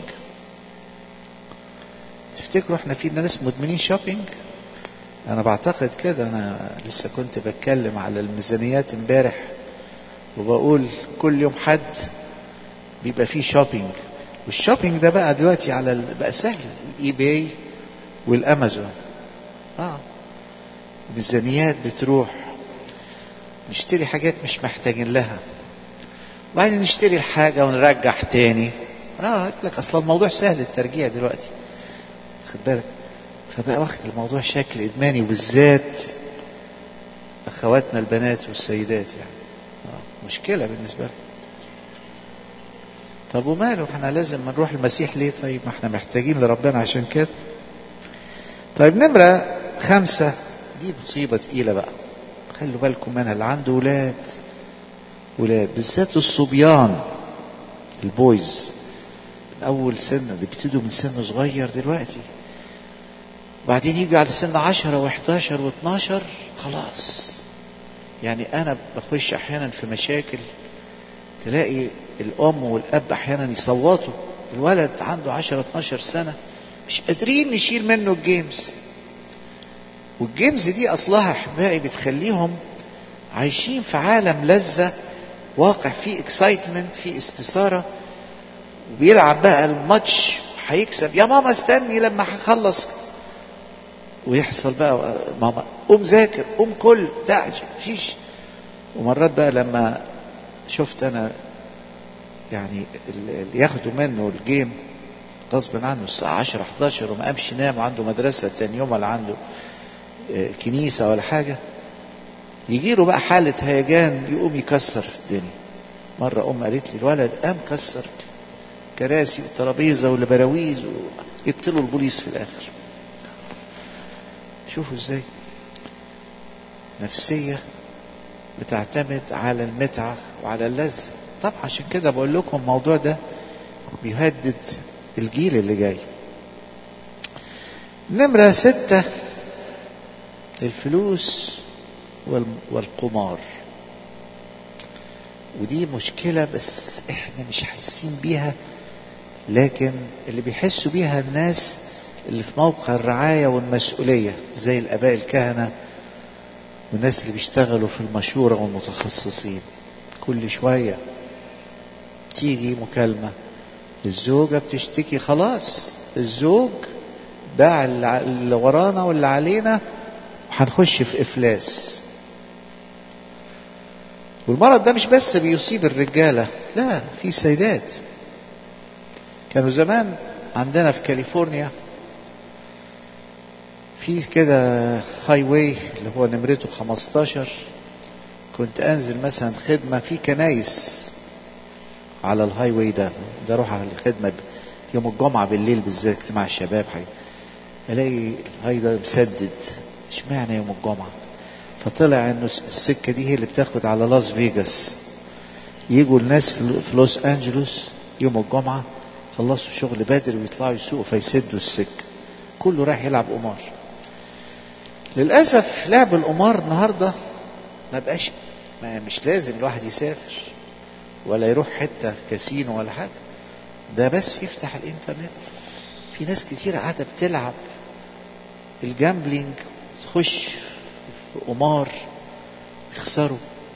تفتكروا احنا في ناس مدمنين شوبينج انا بعتقد كده انا لسه كنت بتكلم على الميزانيات امبارح وبقول كل يوم حد بيبقى فيه شوبينج والشوبينج ده بقى دلوقتي على ال... بقى سهل الاي باي والامازون اه ميزانيات بتروح نشتري حاجات مش محتاجين لها وبعدين نشتري الحاجة ونرجع تاني اه يقول لك اصلا الموضوع سهل الترجيع دلوقتي خد بالك فبقى واخد الموضوع شكل ادماني وبالذات اخواتنا البنات والسيدات يعني آه مشكلة بالنسبة لهم طب وماله احنا لازم نروح المسيح ليه طيب ما احنا محتاجين لربنا عشان كده طيب نمرة خمسة دي مصيبة تقيلة بقى خلوا بالكم منها اللي عنده ولاد ولاد بالذات الصبيان البويز أول سنة دي بيبتدوا من سن صغير دلوقتي بعدين يجي على سن عشرة وحداشر واتناشر خلاص يعني أنا بخش أحيانا في مشاكل تلاقي الأم والأب أحيانا يصوتوا الولد عنده عشرة اتناشر سنة مش قادرين نشيل منه الجيمز والجيمز دي أصلها أحبائي بتخليهم عايشين في عالم لذة واقع فيه اكسايتمنت فيه استثارة وبيلعب بقى الماتش هيكسب يا ماما استني لما هخلص ويحصل بقى ماما قوم ذاكر قوم كل بتاع فيش ومرات بقى لما شفت انا يعني اللي ياخدوا منه الجيم غصب عنه الساعة 10 11 وما قامش ينام وعنده مدرسة تاني يوم ولا عنده كنيسة ولا حاجة يجي له بقى حالة هيجان يقوم يكسر في الدنيا مرة أم قالت لي الولد قام كسر كراسي وترابيزة والبراويز ويقتلوا البوليس في الآخر شوفوا ازاي نفسية بتعتمد على المتعة وعلى اللذة طبعا عشان كده بقول لكم الموضوع ده بيهدد الجيل اللي جاي نمرة ستة الفلوس والقمار ودي مشكلة بس احنا مش حاسين بيها لكن اللي بيحسوا بيها الناس اللي في موقع الرعاية والمسؤولية زي الآباء الكهنة والناس اللي بيشتغلوا في المشورة والمتخصصين كل شوية تيجي مكالمة الزوجة بتشتكي خلاص الزوج باع اللي ورانا واللي علينا وهنخش في إفلاس والمرض ده مش بس بيصيب الرجالة لا في سيدات كانوا زمان عندنا في كاليفورنيا في كده هاي واي اللي هو نمرته 15 كنت انزل مثلا خدمه في كنايس على الهاي واي ده ده اروح على الخدمه يوم الجمعه بالليل بالذات اجتماع الشباب حي الاقي الهاي ده مسدد اشمعنى يوم الجمعه فطلع انه السكه دي هي اللي بتاخد على لاس فيجاس يجوا الناس في لوس انجلوس يوم الجمعه خلصوا شغل بدري ويطلعوا يسوقوا فيسدوا السكه كله رايح يلعب قمار للاسف لعب القمار النهارده ما بقاش ما مش لازم الواحد يسافر ولا يروح حته كاسينو ولا حاجه ده بس يفتح الانترنت في ناس كتير قاعده بتلعب الجامبلينج تخش في قمار يخسروا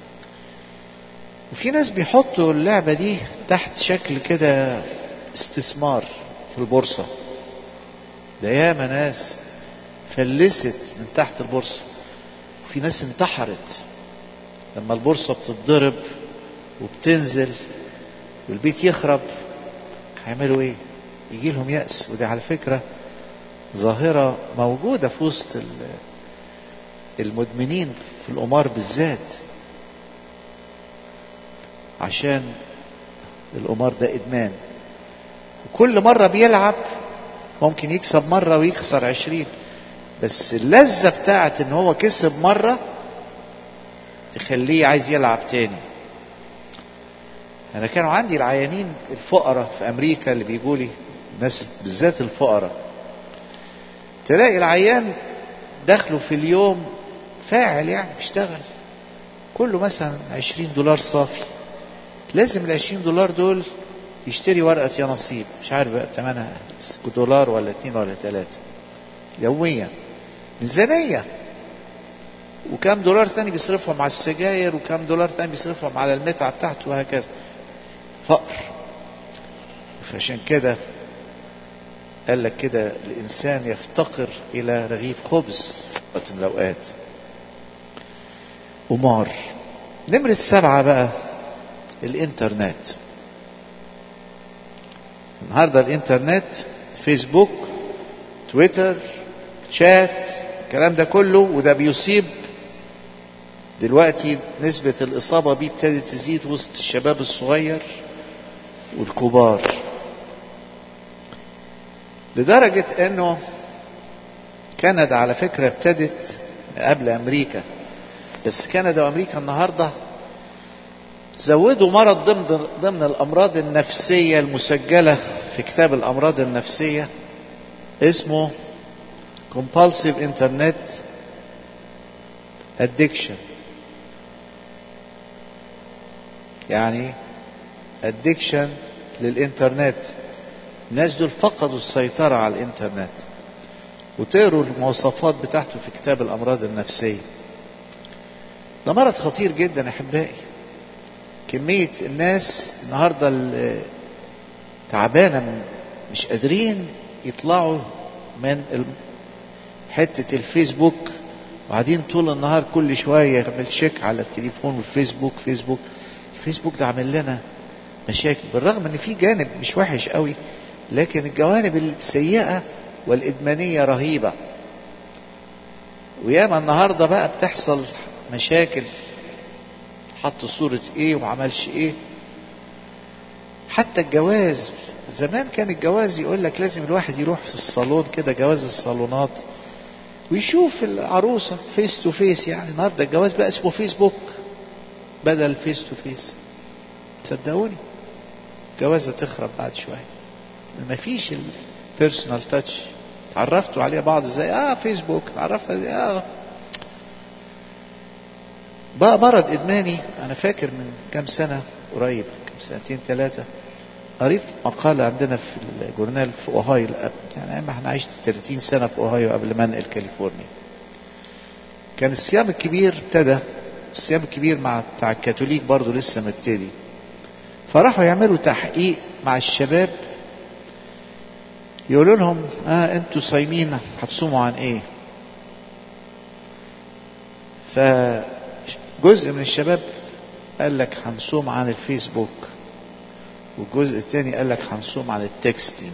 وفي ناس بيحطوا اللعبه دي تحت شكل كده استثمار في البورصه ده ياما ناس فلست من تحت البورصة وفي ناس انتحرت لما البورصة بتتضرب وبتنزل والبيت يخرب هيعملوا ايه يجي لهم يأس ودي على فكرة ظاهرة موجودة في وسط المدمنين في القمار بالذات عشان القمار ده إدمان وكل مرة بيلعب ممكن يكسب مرة ويخسر عشرين بس اللذة بتاعت ان هو كسب مرة تخليه عايز يلعب تاني انا كانوا عندي العيانين الفقراء في امريكا اللي بيجوا لي الناس بالذات الفقراء تلاقي العيان دخله في اليوم فاعل يعني بيشتغل كله مثلا عشرين دولار صافي لازم العشرين دولار دول يشتري ورقة يا نصيب مش عارف بقى ثمنها دولار ولا اتنين ولا تلاتة يوميا ميزانية وكام دولار تاني بيصرفهم على السجاير وكام دولار تاني بيصرفهم على المتعة بتاعته وهكذا فقر فعشان كده قال لك كده الإنسان يفتقر إلى رغيف خبز في وقت من الأوقات قمار نمرة سبعة بقى الإنترنت النهارده الإنترنت فيسبوك تويتر شات الكلام ده كله وده بيصيب دلوقتي نسبة الإصابة بيه ابتدت تزيد وسط الشباب الصغير والكبار لدرجة انه كندا على فكرة ابتدت قبل امريكا بس كندا وامريكا النهاردة زودوا مرض ضمن ضمن الامراض النفسية المسجلة في كتاب الامراض النفسية اسمه compulsive internet addiction يعني addiction للإنترنت الناس دول فقدوا السيطرة على الإنترنت وتقروا المواصفات بتاعته في كتاب الأمراض النفسية ده مرض خطير جدا أحبائي كمية الناس النهاردة تعبانة من مش قادرين يطلعوا من حتة الفيسبوك وقاعدين طول النهار كل شوية يعمل شيك على التليفون والفيسبوك فيسبوك الفيسبوك ده عامل لنا مشاكل بالرغم ان في جانب مش وحش قوي لكن الجوانب السيئة والإدمانية رهيبة وياما النهاردة بقى بتحصل مشاكل حط صورة ايه وما عملش ايه حتى الجواز زمان كان الجواز يقول لك لازم الواحد يروح في الصالون كده جواز الصالونات ويشوف العروسة فيس تو فيس يعني النهارده الجواز بقى اسمه فيسبوك بدل فيس تو فيس صدقوني جوازة تخرب بعد شوية ما فيش البيرسونال تاتش تعرفتوا عليه بعض ازاي اه فيسبوك تعرفها ازاي اه بقى مرض ادماني انا فاكر من كام سنة قريب كام سنتين ثلاثة قريت مقالة عندنا في الجورنال في اوهايو يعني ما احنا عشت 30 سنة في اوهايو قبل ما انقل كاليفورنيا كان الصيام الكبير ابتدى الصيام الكبير مع بتاع الكاثوليك برضه لسه مبتدي فراحوا يعملوا تحقيق مع الشباب يقولوا لهم اه انتوا صايمين هتصوموا عن ايه فجزء من الشباب قال لك هنصوم عن الفيسبوك والجزء الثاني قال لك هنصوم عن التكستينج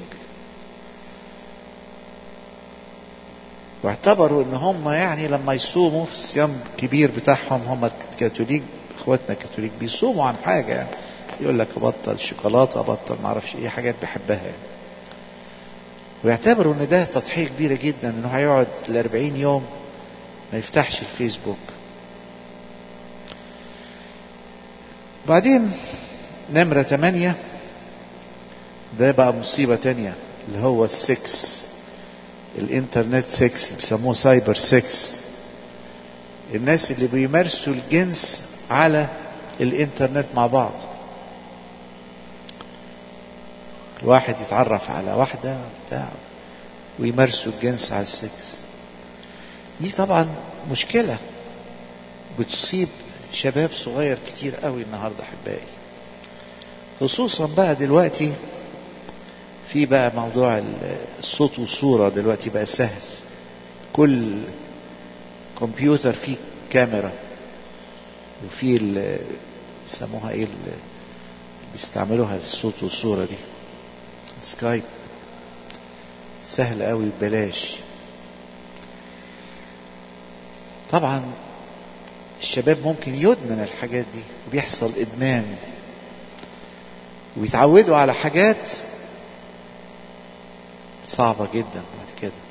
واعتبروا ان هم يعني لما يصوموا في الصيام الكبير بتاعهم هم الكاثوليك اخواتنا الكاثوليك بيصوموا عن حاجه يعني يقول لك ابطل شوكولاته ابطل ما اعرفش ايه حاجات بيحبها يعني ويعتبروا ان ده تضحيه كبيره جدا انه هيقعد ال 40 يوم ما يفتحش الفيسبوك بعدين نمرة ثمانية ده بقى مصيبة تانية اللي هو السكس الانترنت سكس بيسموه سايبر سكس الناس اللي بيمارسوا الجنس على الانترنت مع بعض واحد يتعرف على واحدة بتاع ويمارسوا الجنس على السكس دي طبعا مشكلة بتصيب شباب صغير كتير قوي النهاردة احبائي خصوصا بقى دلوقتي في بقى موضوع الصوت والصورة دلوقتي بقى سهل كل كمبيوتر فيه كاميرا وفي يسموها ايه بيستعملوها الصوت والصورة دي سكايب سهل قوي ببلاش طبعا الشباب ممكن يدمن الحاجات دي وبيحصل ادمان ويتعودوا على حاجات صعبة جدا بعد كده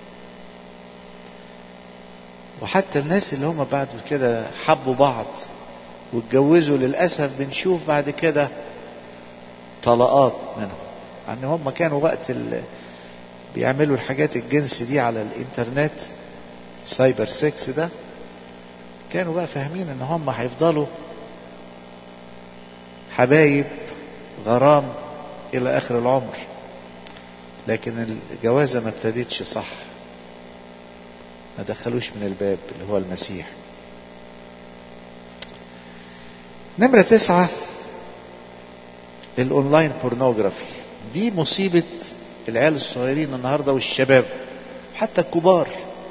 وحتى الناس اللي هم بعد كده حبوا بعض واتجوزوا للأسف بنشوف بعد كده طلقات منهم يعني هم كانوا وقت بيعملوا الحاجات الجنس دي على الانترنت سايبر سكس ده كانوا بقى فاهمين ان هم هيفضلوا حبايب غرام الى اخر العمر لكن الجوازه ما ابتدتش صح ما دخلوش من الباب اللي هو المسيح نمرة تسعة الاونلاين بورنوجرافي دي مصيبة العيال الصغيرين النهاردة والشباب حتى الكبار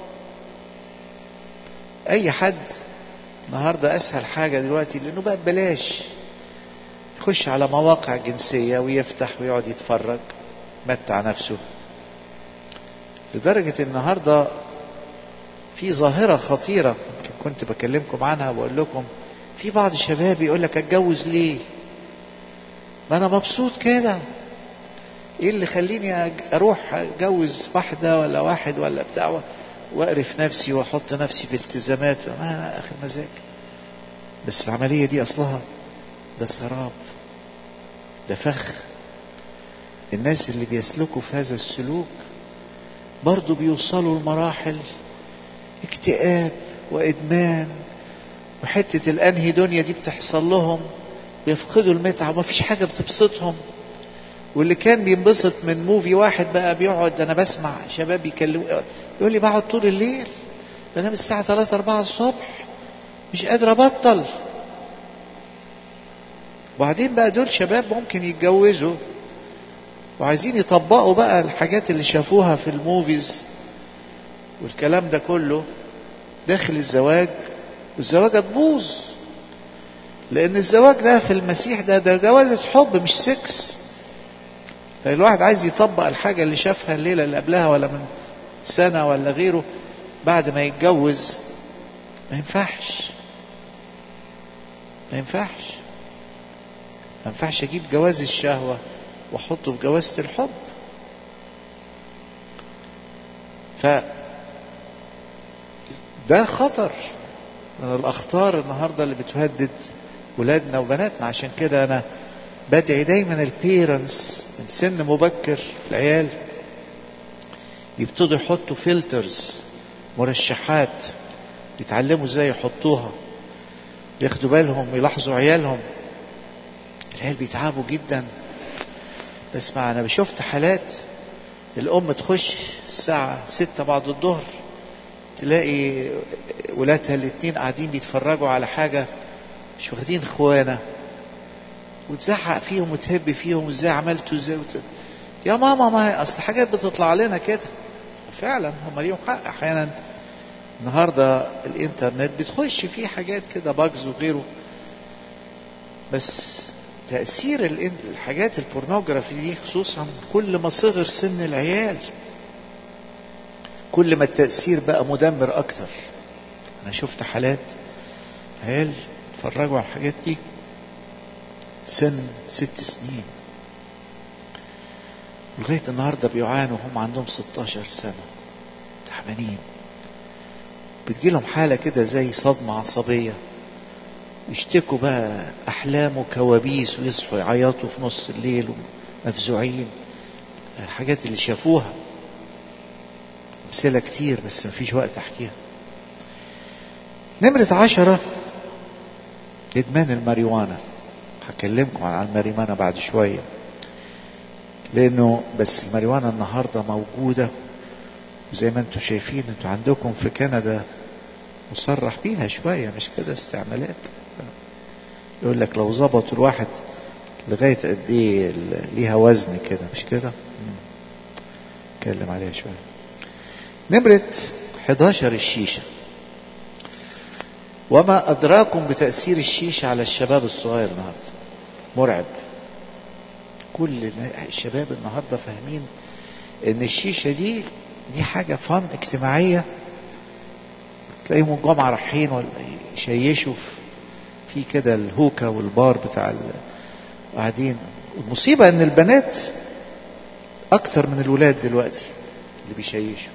اي حد النهاردة اسهل حاجة دلوقتي لانه بقى ببلاش يخش على مواقع جنسية ويفتح ويقعد يتفرج متع نفسه لدرجة النهاردة في ظاهرة خطيرة كنت بكلمكم عنها بقول لكم في بعض الشباب يقول لك اتجوز ليه ما انا مبسوط كده ايه اللي خليني اروح اتجوز واحدة ولا واحد ولا بتاع واقرف نفسي واحط نفسي في التزامات ما اخر مزاج بس العملية دي اصلها ده سراب ده فخ الناس اللي بيسلكوا في هذا السلوك برضو بيوصلوا لمراحل اكتئاب وادمان وحتة الانهي دنيا دي بتحصل لهم بيفقدوا المتعة ومفيش حاجة بتبسطهم واللي كان بينبسط من موفي واحد بقى بيقعد انا بسمع شباب يكلموا يقول لي بقعد طول الليل بنام الساعة 3 4 الصبح مش قادر ابطل وبعدين بقى دول شباب ممكن يتجوزوا وعايزين يطبقوا بقى الحاجات اللي شافوها في الموفيز والكلام ده كله داخل الزواج والزواج تبوظ لان الزواج ده في المسيح ده ده جوازة حب مش سكس الواحد عايز يطبق الحاجة اللي شافها الليلة اللي قبلها ولا من سنة ولا غيره بعد ما يتجوز ما ينفعش ما ينفعش ما ينفعش اجيب جواز الشهوة واحطه في جوازة الحب ف ده خطر من الاخطار النهارده اللي بتهدد ولادنا وبناتنا عشان كده انا بدعي دايما البيرنتس من سن مبكر العيال يبتدوا يحطوا فلترز مرشحات يتعلموا ازاي يحطوها ياخدوا بالهم يلاحظوا عيالهم العيال بيتعبوا جدا بسمع انا شفت حالات الام تخش الساعة ستة بعد الظهر تلاقي ولادها الاتنين قاعدين بيتفرجوا على حاجة مش واخدين اخوانا وتزعق فيهم وتهب فيهم ازاي عملتوا ازاي وت... يا ماما ما هي اصل حاجات بتطلع لنا كده فعلا هم ليهم حق احيانا النهارده الانترنت بتخش فيه حاجات كده باجز وغيره بس تأثير الحاجات البورنوجرافي دي خصوصا كل ما صغر سن العيال كل ما التأثير بقى مدمر أكتر أنا شفت حالات عيال اتفرجوا على الحاجات دي سن ست سنين لغاية النهاردة بيعانوا هم عندهم 16 سنة تعبانين بتجيلهم حالة كده زي صدمة عصبية يشتكوا بقى أحلام وكوابيس ويصحوا يعيطوا في نص الليل ومفزوعين الحاجات اللي شافوها أمثلة كتير بس مفيش وقت أحكيها نمرة عشرة إدمان الماريوانا هكلمكم عن الماريوانا بعد شوية لأنه بس الماريوانا النهاردة موجودة وزي ما انتم شايفين انتوا عندكم في كندا مصرح بيها شوية مش كده استعمالات يقول لك لو ظبطوا الواحد لغاية قد ايه ليها وزن كده مش كده اتكلم عليها شوية نمرة 11 الشيشة وما أدراكم بتأثير الشيشة على الشباب الصغير النهاردة مرعب كل الشباب النهاردة فاهمين ان الشيشة دي دي حاجة فن اجتماعية تلاقيهم الجمعة رايحين ولا يشيشوا في كده الهوكا والبار بتاع قاعدين المصيبة ان البنات اكتر من الولاد دلوقتي اللي بيشيشوا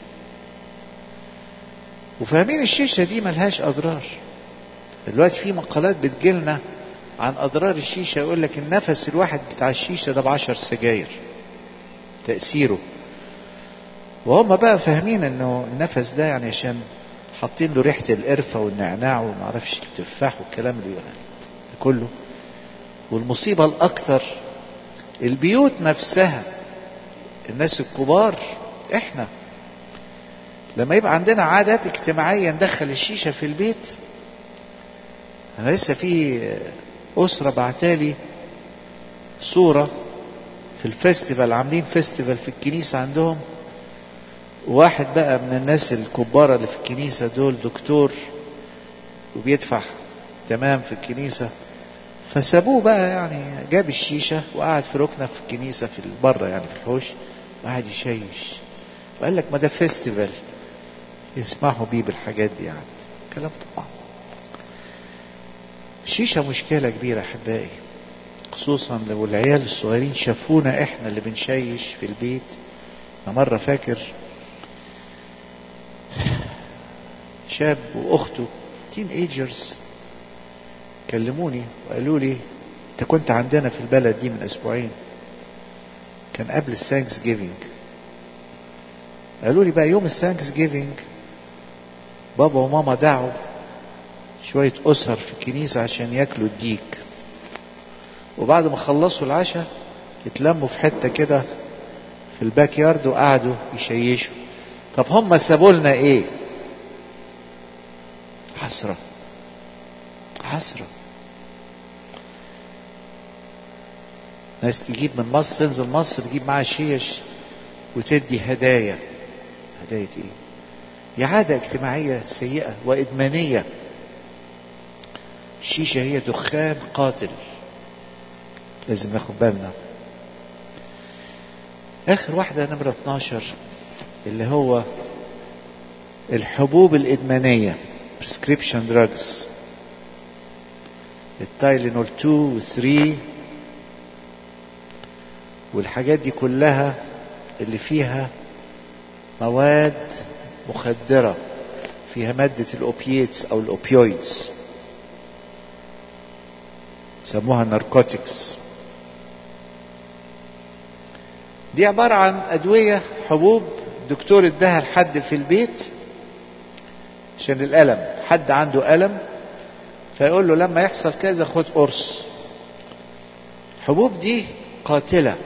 وفاهمين الشيشة دي ملهاش اضرار دلوقتي في مقالات بتجيلنا عن اضرار الشيشة يقول لك النفس الواحد بتاع الشيشة ده بعشر سجاير تأثيره وهم بقى فاهمين انه النفس ده يعني عشان حاطين له ريحة القرفة والنعناع وما اعرفش التفاح والكلام اللي يعني كله والمصيبة الأكثر البيوت نفسها الناس الكبار احنا لما يبقى عندنا عادات اجتماعية ندخل الشيشة في البيت أنا لسه في أسرة بعتالي صورة في الفيستيفال عاملين فيستيفال في الكنيسة عندهم واحد بقى من الناس الكبارة اللي في الكنيسة دول دكتور وبيدفع تمام في الكنيسة فسابوه بقى يعني جاب الشيشة وقعد في ركنة في الكنيسة في بره يعني في الحوش وقعد يشيش وقال لك ما ده فيستيفال يسمحوا بيه بالحاجات دي يعني كلام طبعا الشيشة مشكلة كبيرة أحبائي خصوصا لو العيال الصغيرين شافونا احنا اللي بنشيش في البيت أنا مرة فاكر شاب واخته تين ايجرز كلموني وقالوا لي انت كنت عندنا في البلد دي من اسبوعين كان قبل الثانكس جيفينج قالوا لي بقى يوم الثانكس جيفينج بابا وماما دعوا شوية أسر في الكنيسة عشان ياكلوا الديك وبعد ما خلصوا العشاء اتلموا في حتة كده في الباك يارد وقعدوا يشيشوا طب هم سابوا لنا ايه حسرة حسرة ناس تجيب من مصر تنزل مصر تجيب معاها شيش وتدي هدايا هدايا ايه دي عادة اجتماعية سيئة وإدمانية الشيشة هي دخان قاتل لازم ناخد بالنا اخر واحدة نمرة 12 اللي هو الحبوب الادمانية prescription drugs التايلينول 2 و 3 والحاجات دي كلها اللي فيها مواد مخدرة فيها مادة الأوبييتس أو الأوبيويدز سموها ناركوتكس دي عبارة عن أدوية حبوب دكتور اداها لحد في البيت عشان الألم حد عنده ألم فيقول له لما يحصل كذا خد قرص الحبوب دي قاتلة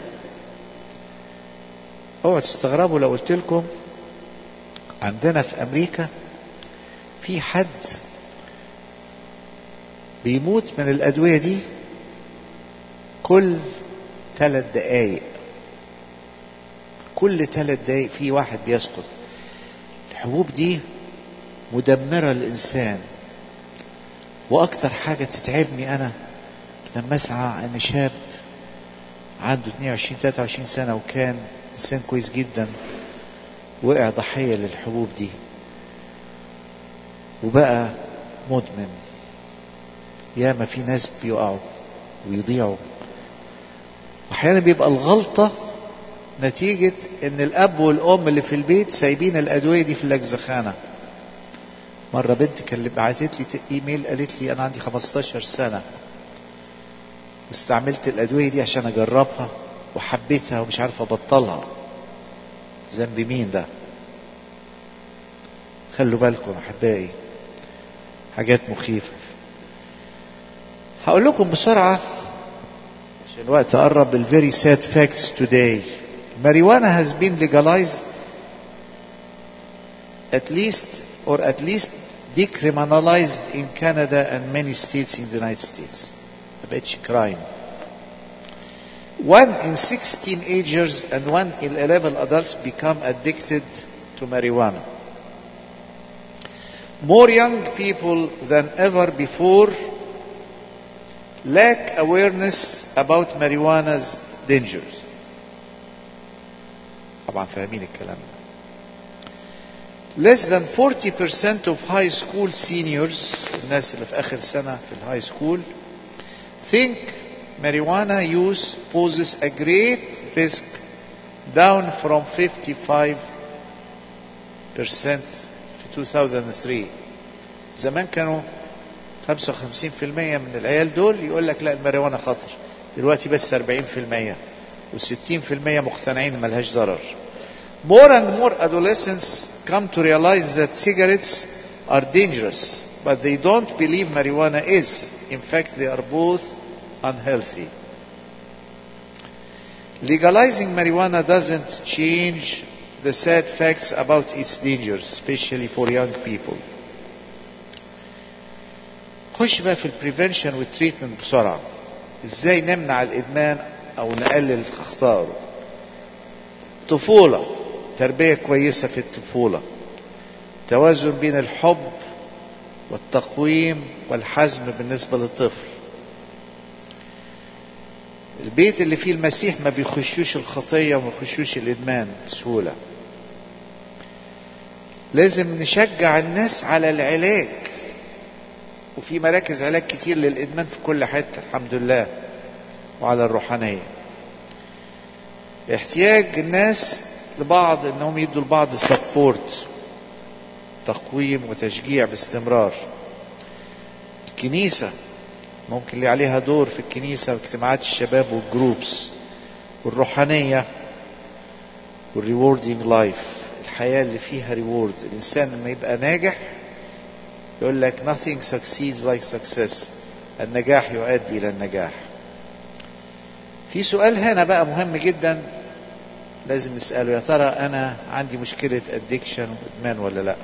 اوعوا تستغربوا لو قلت لكم عندنا في امريكا في حد بيموت من الادويه دي كل ثلاث دقايق كل ثلاث دقايق في واحد بيسقط الحبوب دي مدمره للانسان واكتر حاجه تتعبني انا لما اسمع ان شاب عنده 22 23 سنه وكان انسان كويس جدا وقع ضحيه للحبوب دي وبقى مدمن ياما في ناس بيقعوا ويضيعوا واحيانا بيبقى الغلطه نتيجه ان الاب والام اللي في البيت سايبين الادويه دي في الاجزخانه مره بنت كانت بعتت لي ايميل قالت لي انا عندي 15 سنه واستعملت الادويه دي عشان اجربها وحبيتها ومش عارف ابطلها ذنب مين ده خلوا بالكم احبائي حاجات مخيفه هقول لكم بسرعه عشان الوقت قرب الفيري ساد فاكتس today marijuana has been legalized at least or at least decriminalized in Canada and many states in the United States ما بقتش crime one in 6 teenagers and one in 11 adults become addicted to marijuana. More young people than ever before lack awareness about marijuana's dangers. طبعا فاهمين الكلام ده. Less than 40% of high school seniors الناس اللي في آخر سنة في الهاي سكول think marijuana use poses a great risk down from 55% في 2003 زمان كانوا 55% من العيال دول يقول لك لا الماريجوانا خطر دلوقتي بس 40% و60% مقتنعين ملهاش ضرر More and more adolescents come to realize that cigarettes are dangerous, but they don't believe marijuana is. In fact, they are both unhealthy. Legalizing marijuana doesn't change the sad facts about its dangers, especially for young people. خش بقى في البريفنشن والتريتمنت بسرعة ازاي نمنع الادمان او نقلل اخطاره طفولة تربية كويسة في الطفولة توازن بين الحب والتقويم والحزم بالنسبة للطفل البيت اللي فيه المسيح ما بيخشوش الخطية وما بيخشوش الإدمان بسهولة لازم نشجع الناس على العلاج وفي مراكز علاج كتير للإدمان في كل حتة الحمد لله وعلى الروحانية احتياج الناس لبعض انهم يدوا لبعض سبورت تقويم وتشجيع باستمرار الكنيسة ممكن اللي عليها دور في الكنيسة واجتماعات الشباب والجروبس والروحانية والريوردينج لايف الحياة اللي فيها ريورد الإنسان لما يبقى ناجح يقول لك nothing succeeds like success النجاح يؤدي إلى النجاح في سؤال هنا بقى مهم جدا لازم نسأله يا ترى أنا عندي مشكلة addiction وإدمان ولا لأ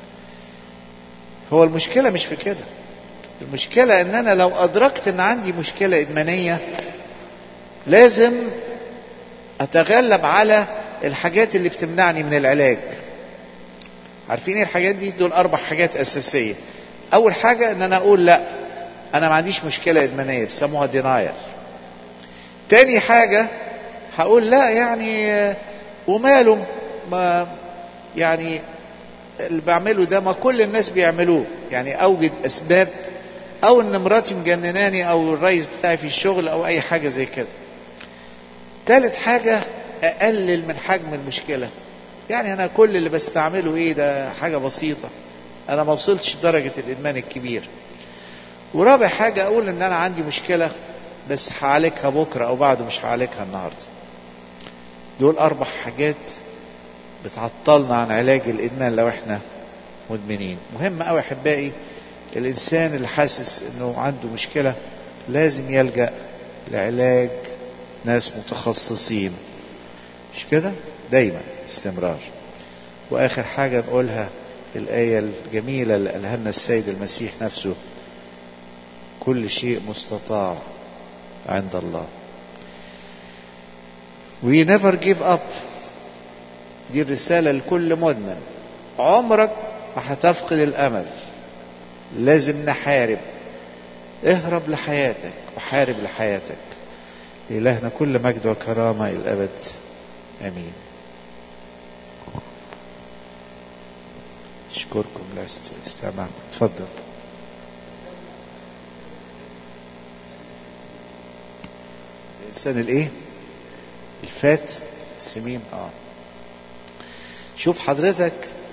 هو المشكلة مش في كده المشكلة ان انا لو ادركت ان عندي مشكلة ادمانية لازم اتغلب على الحاجات اللي بتمنعني من العلاج عارفين ايه الحاجات دي دول اربع حاجات اساسية اول حاجة ان انا اقول لا انا ما عنديش مشكله ادمانيه بيسموها دينايل تاني حاجه هقول لا يعني آه، وماله ما يعني اللي بعمله ده ما كل الناس بيعملوه يعني اوجد اسباب او ان مراتي مجنناني او الرئيس بتاعي في الشغل او اي حاجه زي كده تالت حاجه اقلل من حجم المشكله يعني انا كل اللي بستعمله ايه ده حاجه بسيطه انا ما وصلتش لدرجه الادمان الكبير ورابع حاجه اقول ان انا عندي مشكله بس هعالجها بكره او بعده مش هعالجها النهارده دول اربع حاجات بتعطلنا عن علاج الادمان لو احنا مدمنين مهم قوي احبائي الانسان اللي حاسس انه عنده مشكله لازم يلجا لعلاج ناس متخصصين مش كده دايما استمرار واخر حاجه نقولها الايه الجميله اللي قالها لنا السيد المسيح نفسه كل شيء مستطاع عند الله We never give up دي الرسالة لكل مدمن عمرك ما هتفقد الأمل لازم نحارب اهرب لحياتك وحارب لحياتك لإلهنا كل مجد وكرامة إلى الأبد آمين أشكركم لاستماعكم تفضل الإنسان الإيه؟ الفات السمين اه شوف حضرتك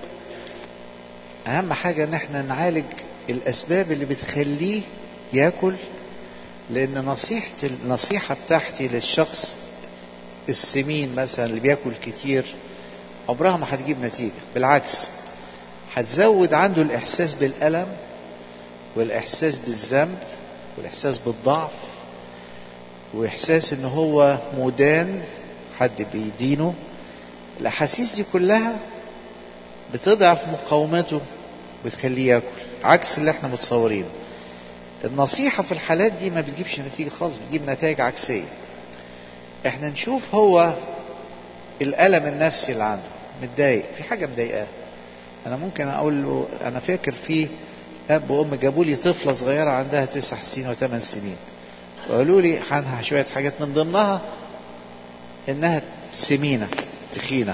اهم حاجة ان احنا نعالج الاسباب اللي بتخليه ياكل لان نصيحة النصيحة بتاعتي للشخص السمين مثلا اللي بياكل كتير عمرها ما هتجيب نتيجة بالعكس هتزود عنده الاحساس بالالم والاحساس بالذنب والاحساس بالضعف واحساس ان هو مدان حد بيدينه الاحاسيس دي كلها بتضعف مقاومته بتخليه ياكل عكس اللي احنا متصورينه النصيحة في الحالات دي ما بتجيبش نتيجة خالص بتجيب نتائج عكسية احنا نشوف هو الألم النفسي اللي عنده متضايق في حاجة مضايقاه انا ممكن اقول له انا فاكر في اب وام جابوا لي طفلة صغيرة عندها تسع سنين وثمان سنين وقالوا لي عنها شوية حاجات من ضمنها انها سمينة تخينة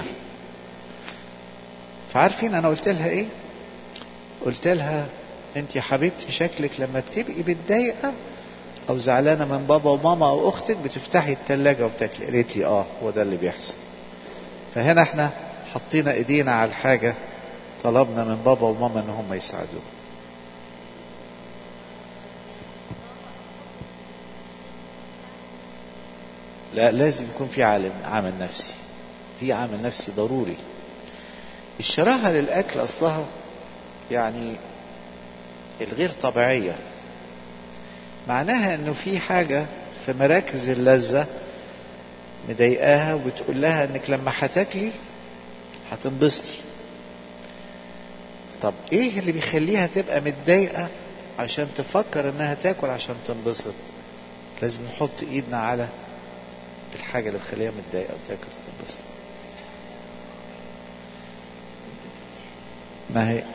فعارفين انا قلت لها ايه قلت لها انت يا حبيبتي شكلك لما بتبقي متضايقة او زعلانة من بابا وماما او اختك بتفتحي التلاجة وبتاكلي قالت لي اه هو ده اللي بيحصل فهنا احنا حطينا ايدينا على الحاجة طلبنا من بابا وماما ان هم يساعدونا لا لازم يكون في عالم عامل نفسي في عامل نفسي ضروري الشراهة للأكل أصلها يعني الغير طبيعية معناها انه في حاجة في مراكز اللذة مضايقاها وبتقول لها انك لما هتاكلي هتنبسطي طب ايه اللي بيخليها تبقى متضايقة عشان تفكر انها تاكل عشان تنبسط لازم نحط ايدنا على الحاجة اللي بتخليها متضايقة وتاكل تنبسط ما هي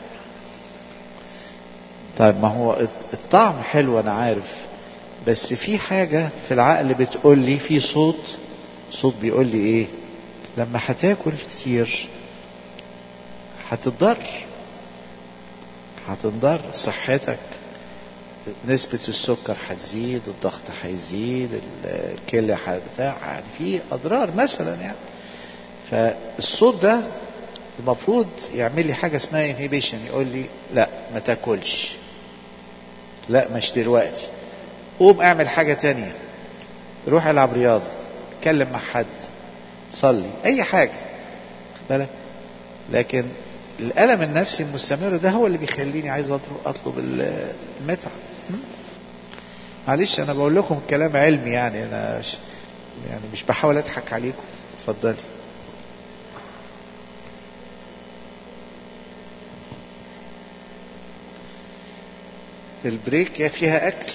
طيب ما هو الطعم حلو انا عارف بس في حاجة في العقل بتقول لي في صوت صوت بيقول لي ايه لما هتاكل كتير هتضر هتنضر صحتك نسبة السكر هتزيد الضغط هيزيد الكلى بتاع يعني في أضرار مثلا يعني فالصوت ده المفروض يعمل لي حاجة اسمها انهيبيشن يقول لي لا ما تاكلش لا مش دلوقتي قوم اعمل حاجة تانية روح العب رياضة اتكلم مع حد صلي اي حاجة بالك لكن الألم النفسي المستمر ده هو اللي بيخليني عايز أطلب المتعة معلش أنا بقول لكم كلام علمي يعني أنا مش يعني مش بحاول أضحك عليكم اتفضلي البريك يا فيها أكل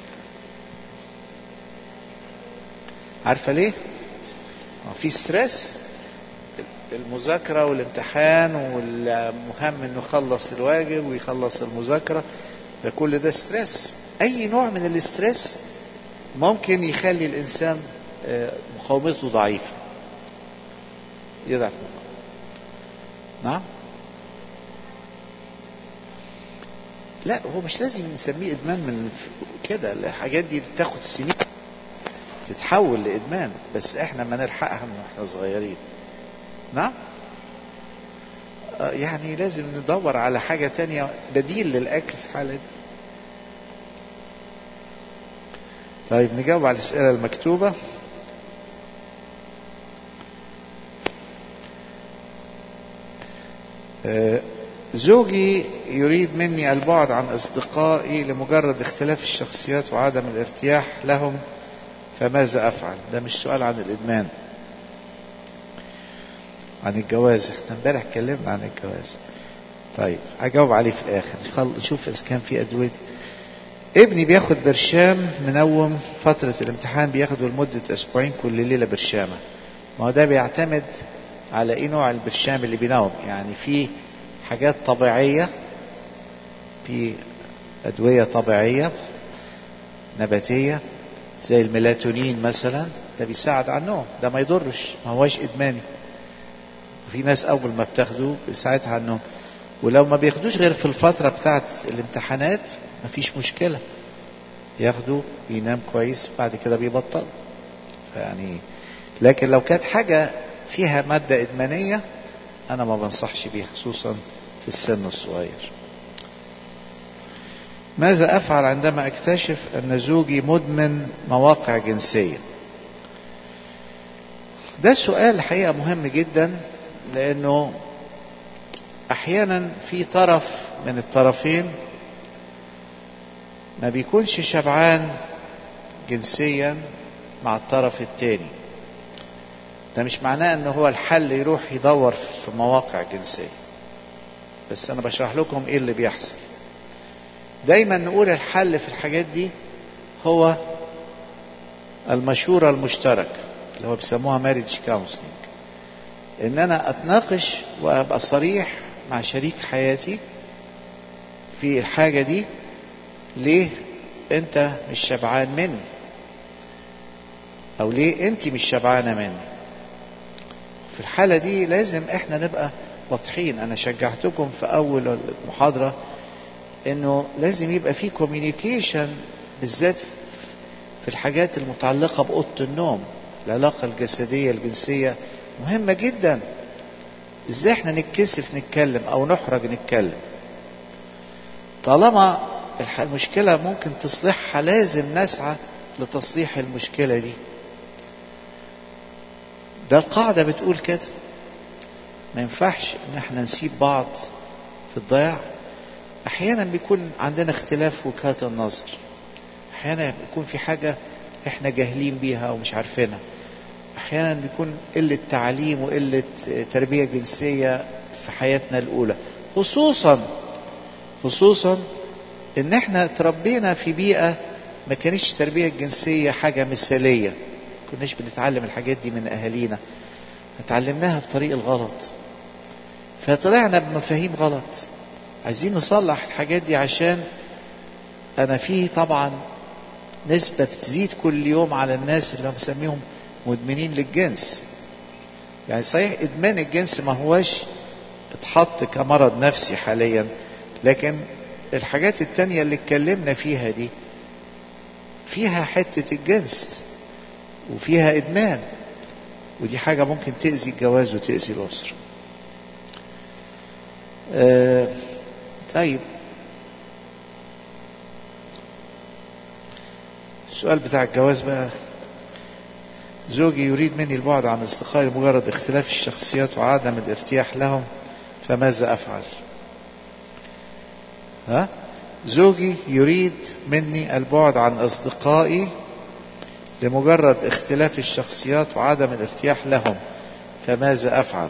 عارفة ليه؟ في ستريس المذاكرة والامتحان والمهم انه يخلص الواجب ويخلص المذاكرة ده كل ده ستريس اي نوع من الاسترس ممكن يخلي الانسان مقاومته ضعيفه يضعف نعم لا هو مش لازم نسميه ادمان من كده الحاجات دي بتاخد سنين تتحول لادمان بس احنا ما نلحقها من واحنا صغيرين نعم يعني لازم ندور على حاجة تانية بديل للأكل في الحالة دي طيب نجاوب على الأسئلة المكتوبة زوجي يريد مني البعد عن أصدقائي لمجرد اختلاف الشخصيات وعدم الارتياح لهم فماذا أفعل ده مش سؤال عن الإدمان عن الجواز احنا امبارح اتكلمنا عن الجواز طيب هجاوب عليه في الاخر نشوف اذا كان في ادويه ابني بياخد برشام منوم فترة الامتحان بياخده لمدة اسبوعين كل ليلة برشامة ما هو ده بيعتمد على ايه نوع البرشام اللي بينوم يعني في حاجات طبيعية في ادوية طبيعية نباتية زي الميلاتونين مثلا ده بيساعد على النوم ده ما يضرش ما هوش ادماني في ناس اول ما بتاخده بيساعدها على النوم ولو ما بياخدوش غير في الفتره بتاعه الامتحانات مفيش مشكله ياخده ينام كويس بعد كده بيبطل يعني لكن لو كانت حاجه فيها ماده ادمانيه انا ما بنصحش بيها خصوصا في السن الصغير ماذا افعل عندما اكتشف ان زوجي مدمن مواقع جنسيه ده سؤال حقيقه مهم جدا لانه احيانا في طرف من الطرفين ما بيكونش شبعان جنسيا مع الطرف التاني ده مش معناه ان هو الحل يروح يدور في مواقع جنسية بس انا بشرح لكم ايه اللي بيحصل دايما نقول الحل في الحاجات دي هو المشورة المشتركة اللي هو بيسموها ماريج كونسلنج ان انا اتناقش وابقى صريح مع شريك حياتي في الحاجة دي ليه انت مش شبعان مني او ليه انت مش شبعانة مني في الحالة دي لازم احنا نبقى واضحين انا شجعتكم في اول المحاضرة انه لازم يبقى في كوميونيكيشن بالذات في الحاجات المتعلقة بأوضة النوم العلاقة الجسدية الجنسية مهمة جدا ازاي احنا نتكسف نتكلم او نحرج نتكلم طالما المشكلة ممكن تصلحها لازم نسعى لتصليح المشكلة دي ده القاعدة بتقول كده ما ينفعش ان احنا نسيب بعض في الضياع احيانا بيكون عندنا اختلاف وجهات النظر احيانا بيكون في حاجة احنا جاهلين بيها ومش عارفينها احيانا بيكون قلة تعليم وقلة تربية جنسية في حياتنا الاولى خصوصا خصوصا ان احنا تربينا في بيئة ما كانش التربية الجنسية حاجة مثالية كناش بنتعلم الحاجات دي من اهالينا اتعلمناها بطريق الغلط فطلعنا بمفاهيم غلط عايزين نصلح الحاجات دي عشان انا في طبعا نسبة بتزيد كل يوم على الناس اللي مسميهم مدمنين للجنس يعني صحيح ادمان الجنس ما هوش اتحط كمرض نفسي حاليا لكن الحاجات التانية اللي اتكلمنا فيها دي فيها حتة الجنس وفيها ادمان ودي حاجة ممكن تأذي الجواز وتأذي الأسرة آه طيب السؤال بتاع الجواز بقى زوجي يريد مني البعد عن اصدقائي لمجرد اختلاف الشخصيات وعدم الارتياح لهم فماذا افعل ها زوجي يريد مني البعد عن اصدقائي لمجرد اختلاف الشخصيات وعدم الارتياح لهم فماذا افعل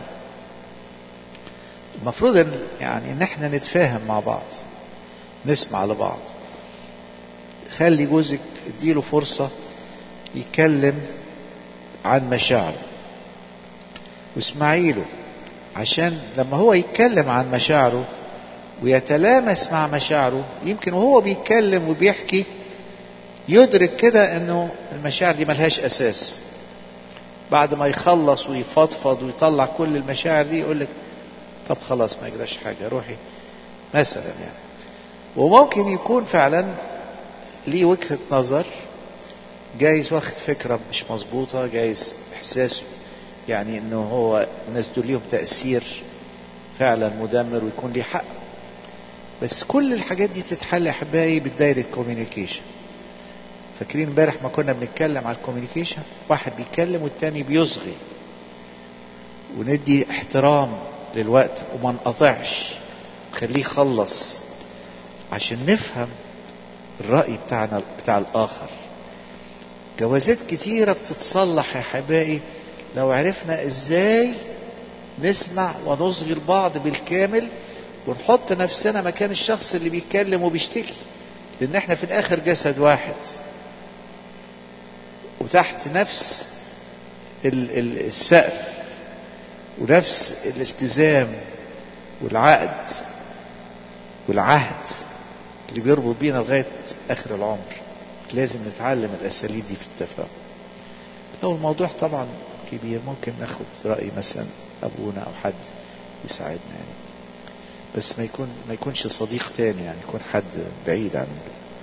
المفروض ان يعني ان احنا نتفاهم مع بعض نسمع لبعض خلي جوزك اديله فرصة يتكلم عن مشاعره واسمعي له عشان لما هو يتكلم عن مشاعره ويتلامس مع مشاعره يمكن وهو بيتكلم وبيحكي يدرك كده انه المشاعر دي ملهاش اساس بعد ما يخلص ويفضفض ويطلع كل المشاعر دي يقول لك طب خلاص ما يجراش حاجة روحي مثلا يعني وممكن يكون فعلا ليه وجهة نظر جايز واخد فكرة مش مظبوطة جايز إحساسه يعني إنه هو الناس دول ليهم تأثير فعلا مدمر ويكون ليه حق بس كل الحاجات دي تتحل أحبائي بالدايركت كوميونيكيشن فاكرين امبارح ما كنا بنتكلم على الكوميونيكيشن واحد بيتكلم والتاني بيصغي وندي احترام للوقت وما نقطعش خليه يخلص عشان نفهم الرأي بتاعنا بتاع الآخر جوازات كتيرة بتتصلح يا حبائي لو عرفنا ازاي نسمع ونصغي البعض بالكامل ونحط نفسنا مكان الشخص اللي بيتكلم وبيشتكي لان احنا في الاخر جسد واحد وتحت نفس السقف ونفس الالتزام والعقد والعهد اللي بيربط بينا لغاية آخر العمر لازم نتعلم الأساليب دي في التفاهم لو الموضوع طبعا كبير ممكن ناخد رأي مثلا أبونا أو حد يساعدنا يعني بس ما يكون ما يكونش صديق تاني يعني يكون حد بعيد عن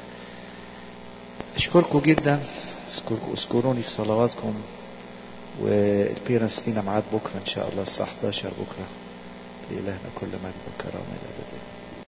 أشكركم جدا أشكركم اذكروني في صلواتكم والبيرنس لينا ميعاد بكرة إن شاء الله الساعة 11 بكرة لإلهنا كل مجد وكرامة إلى الأبد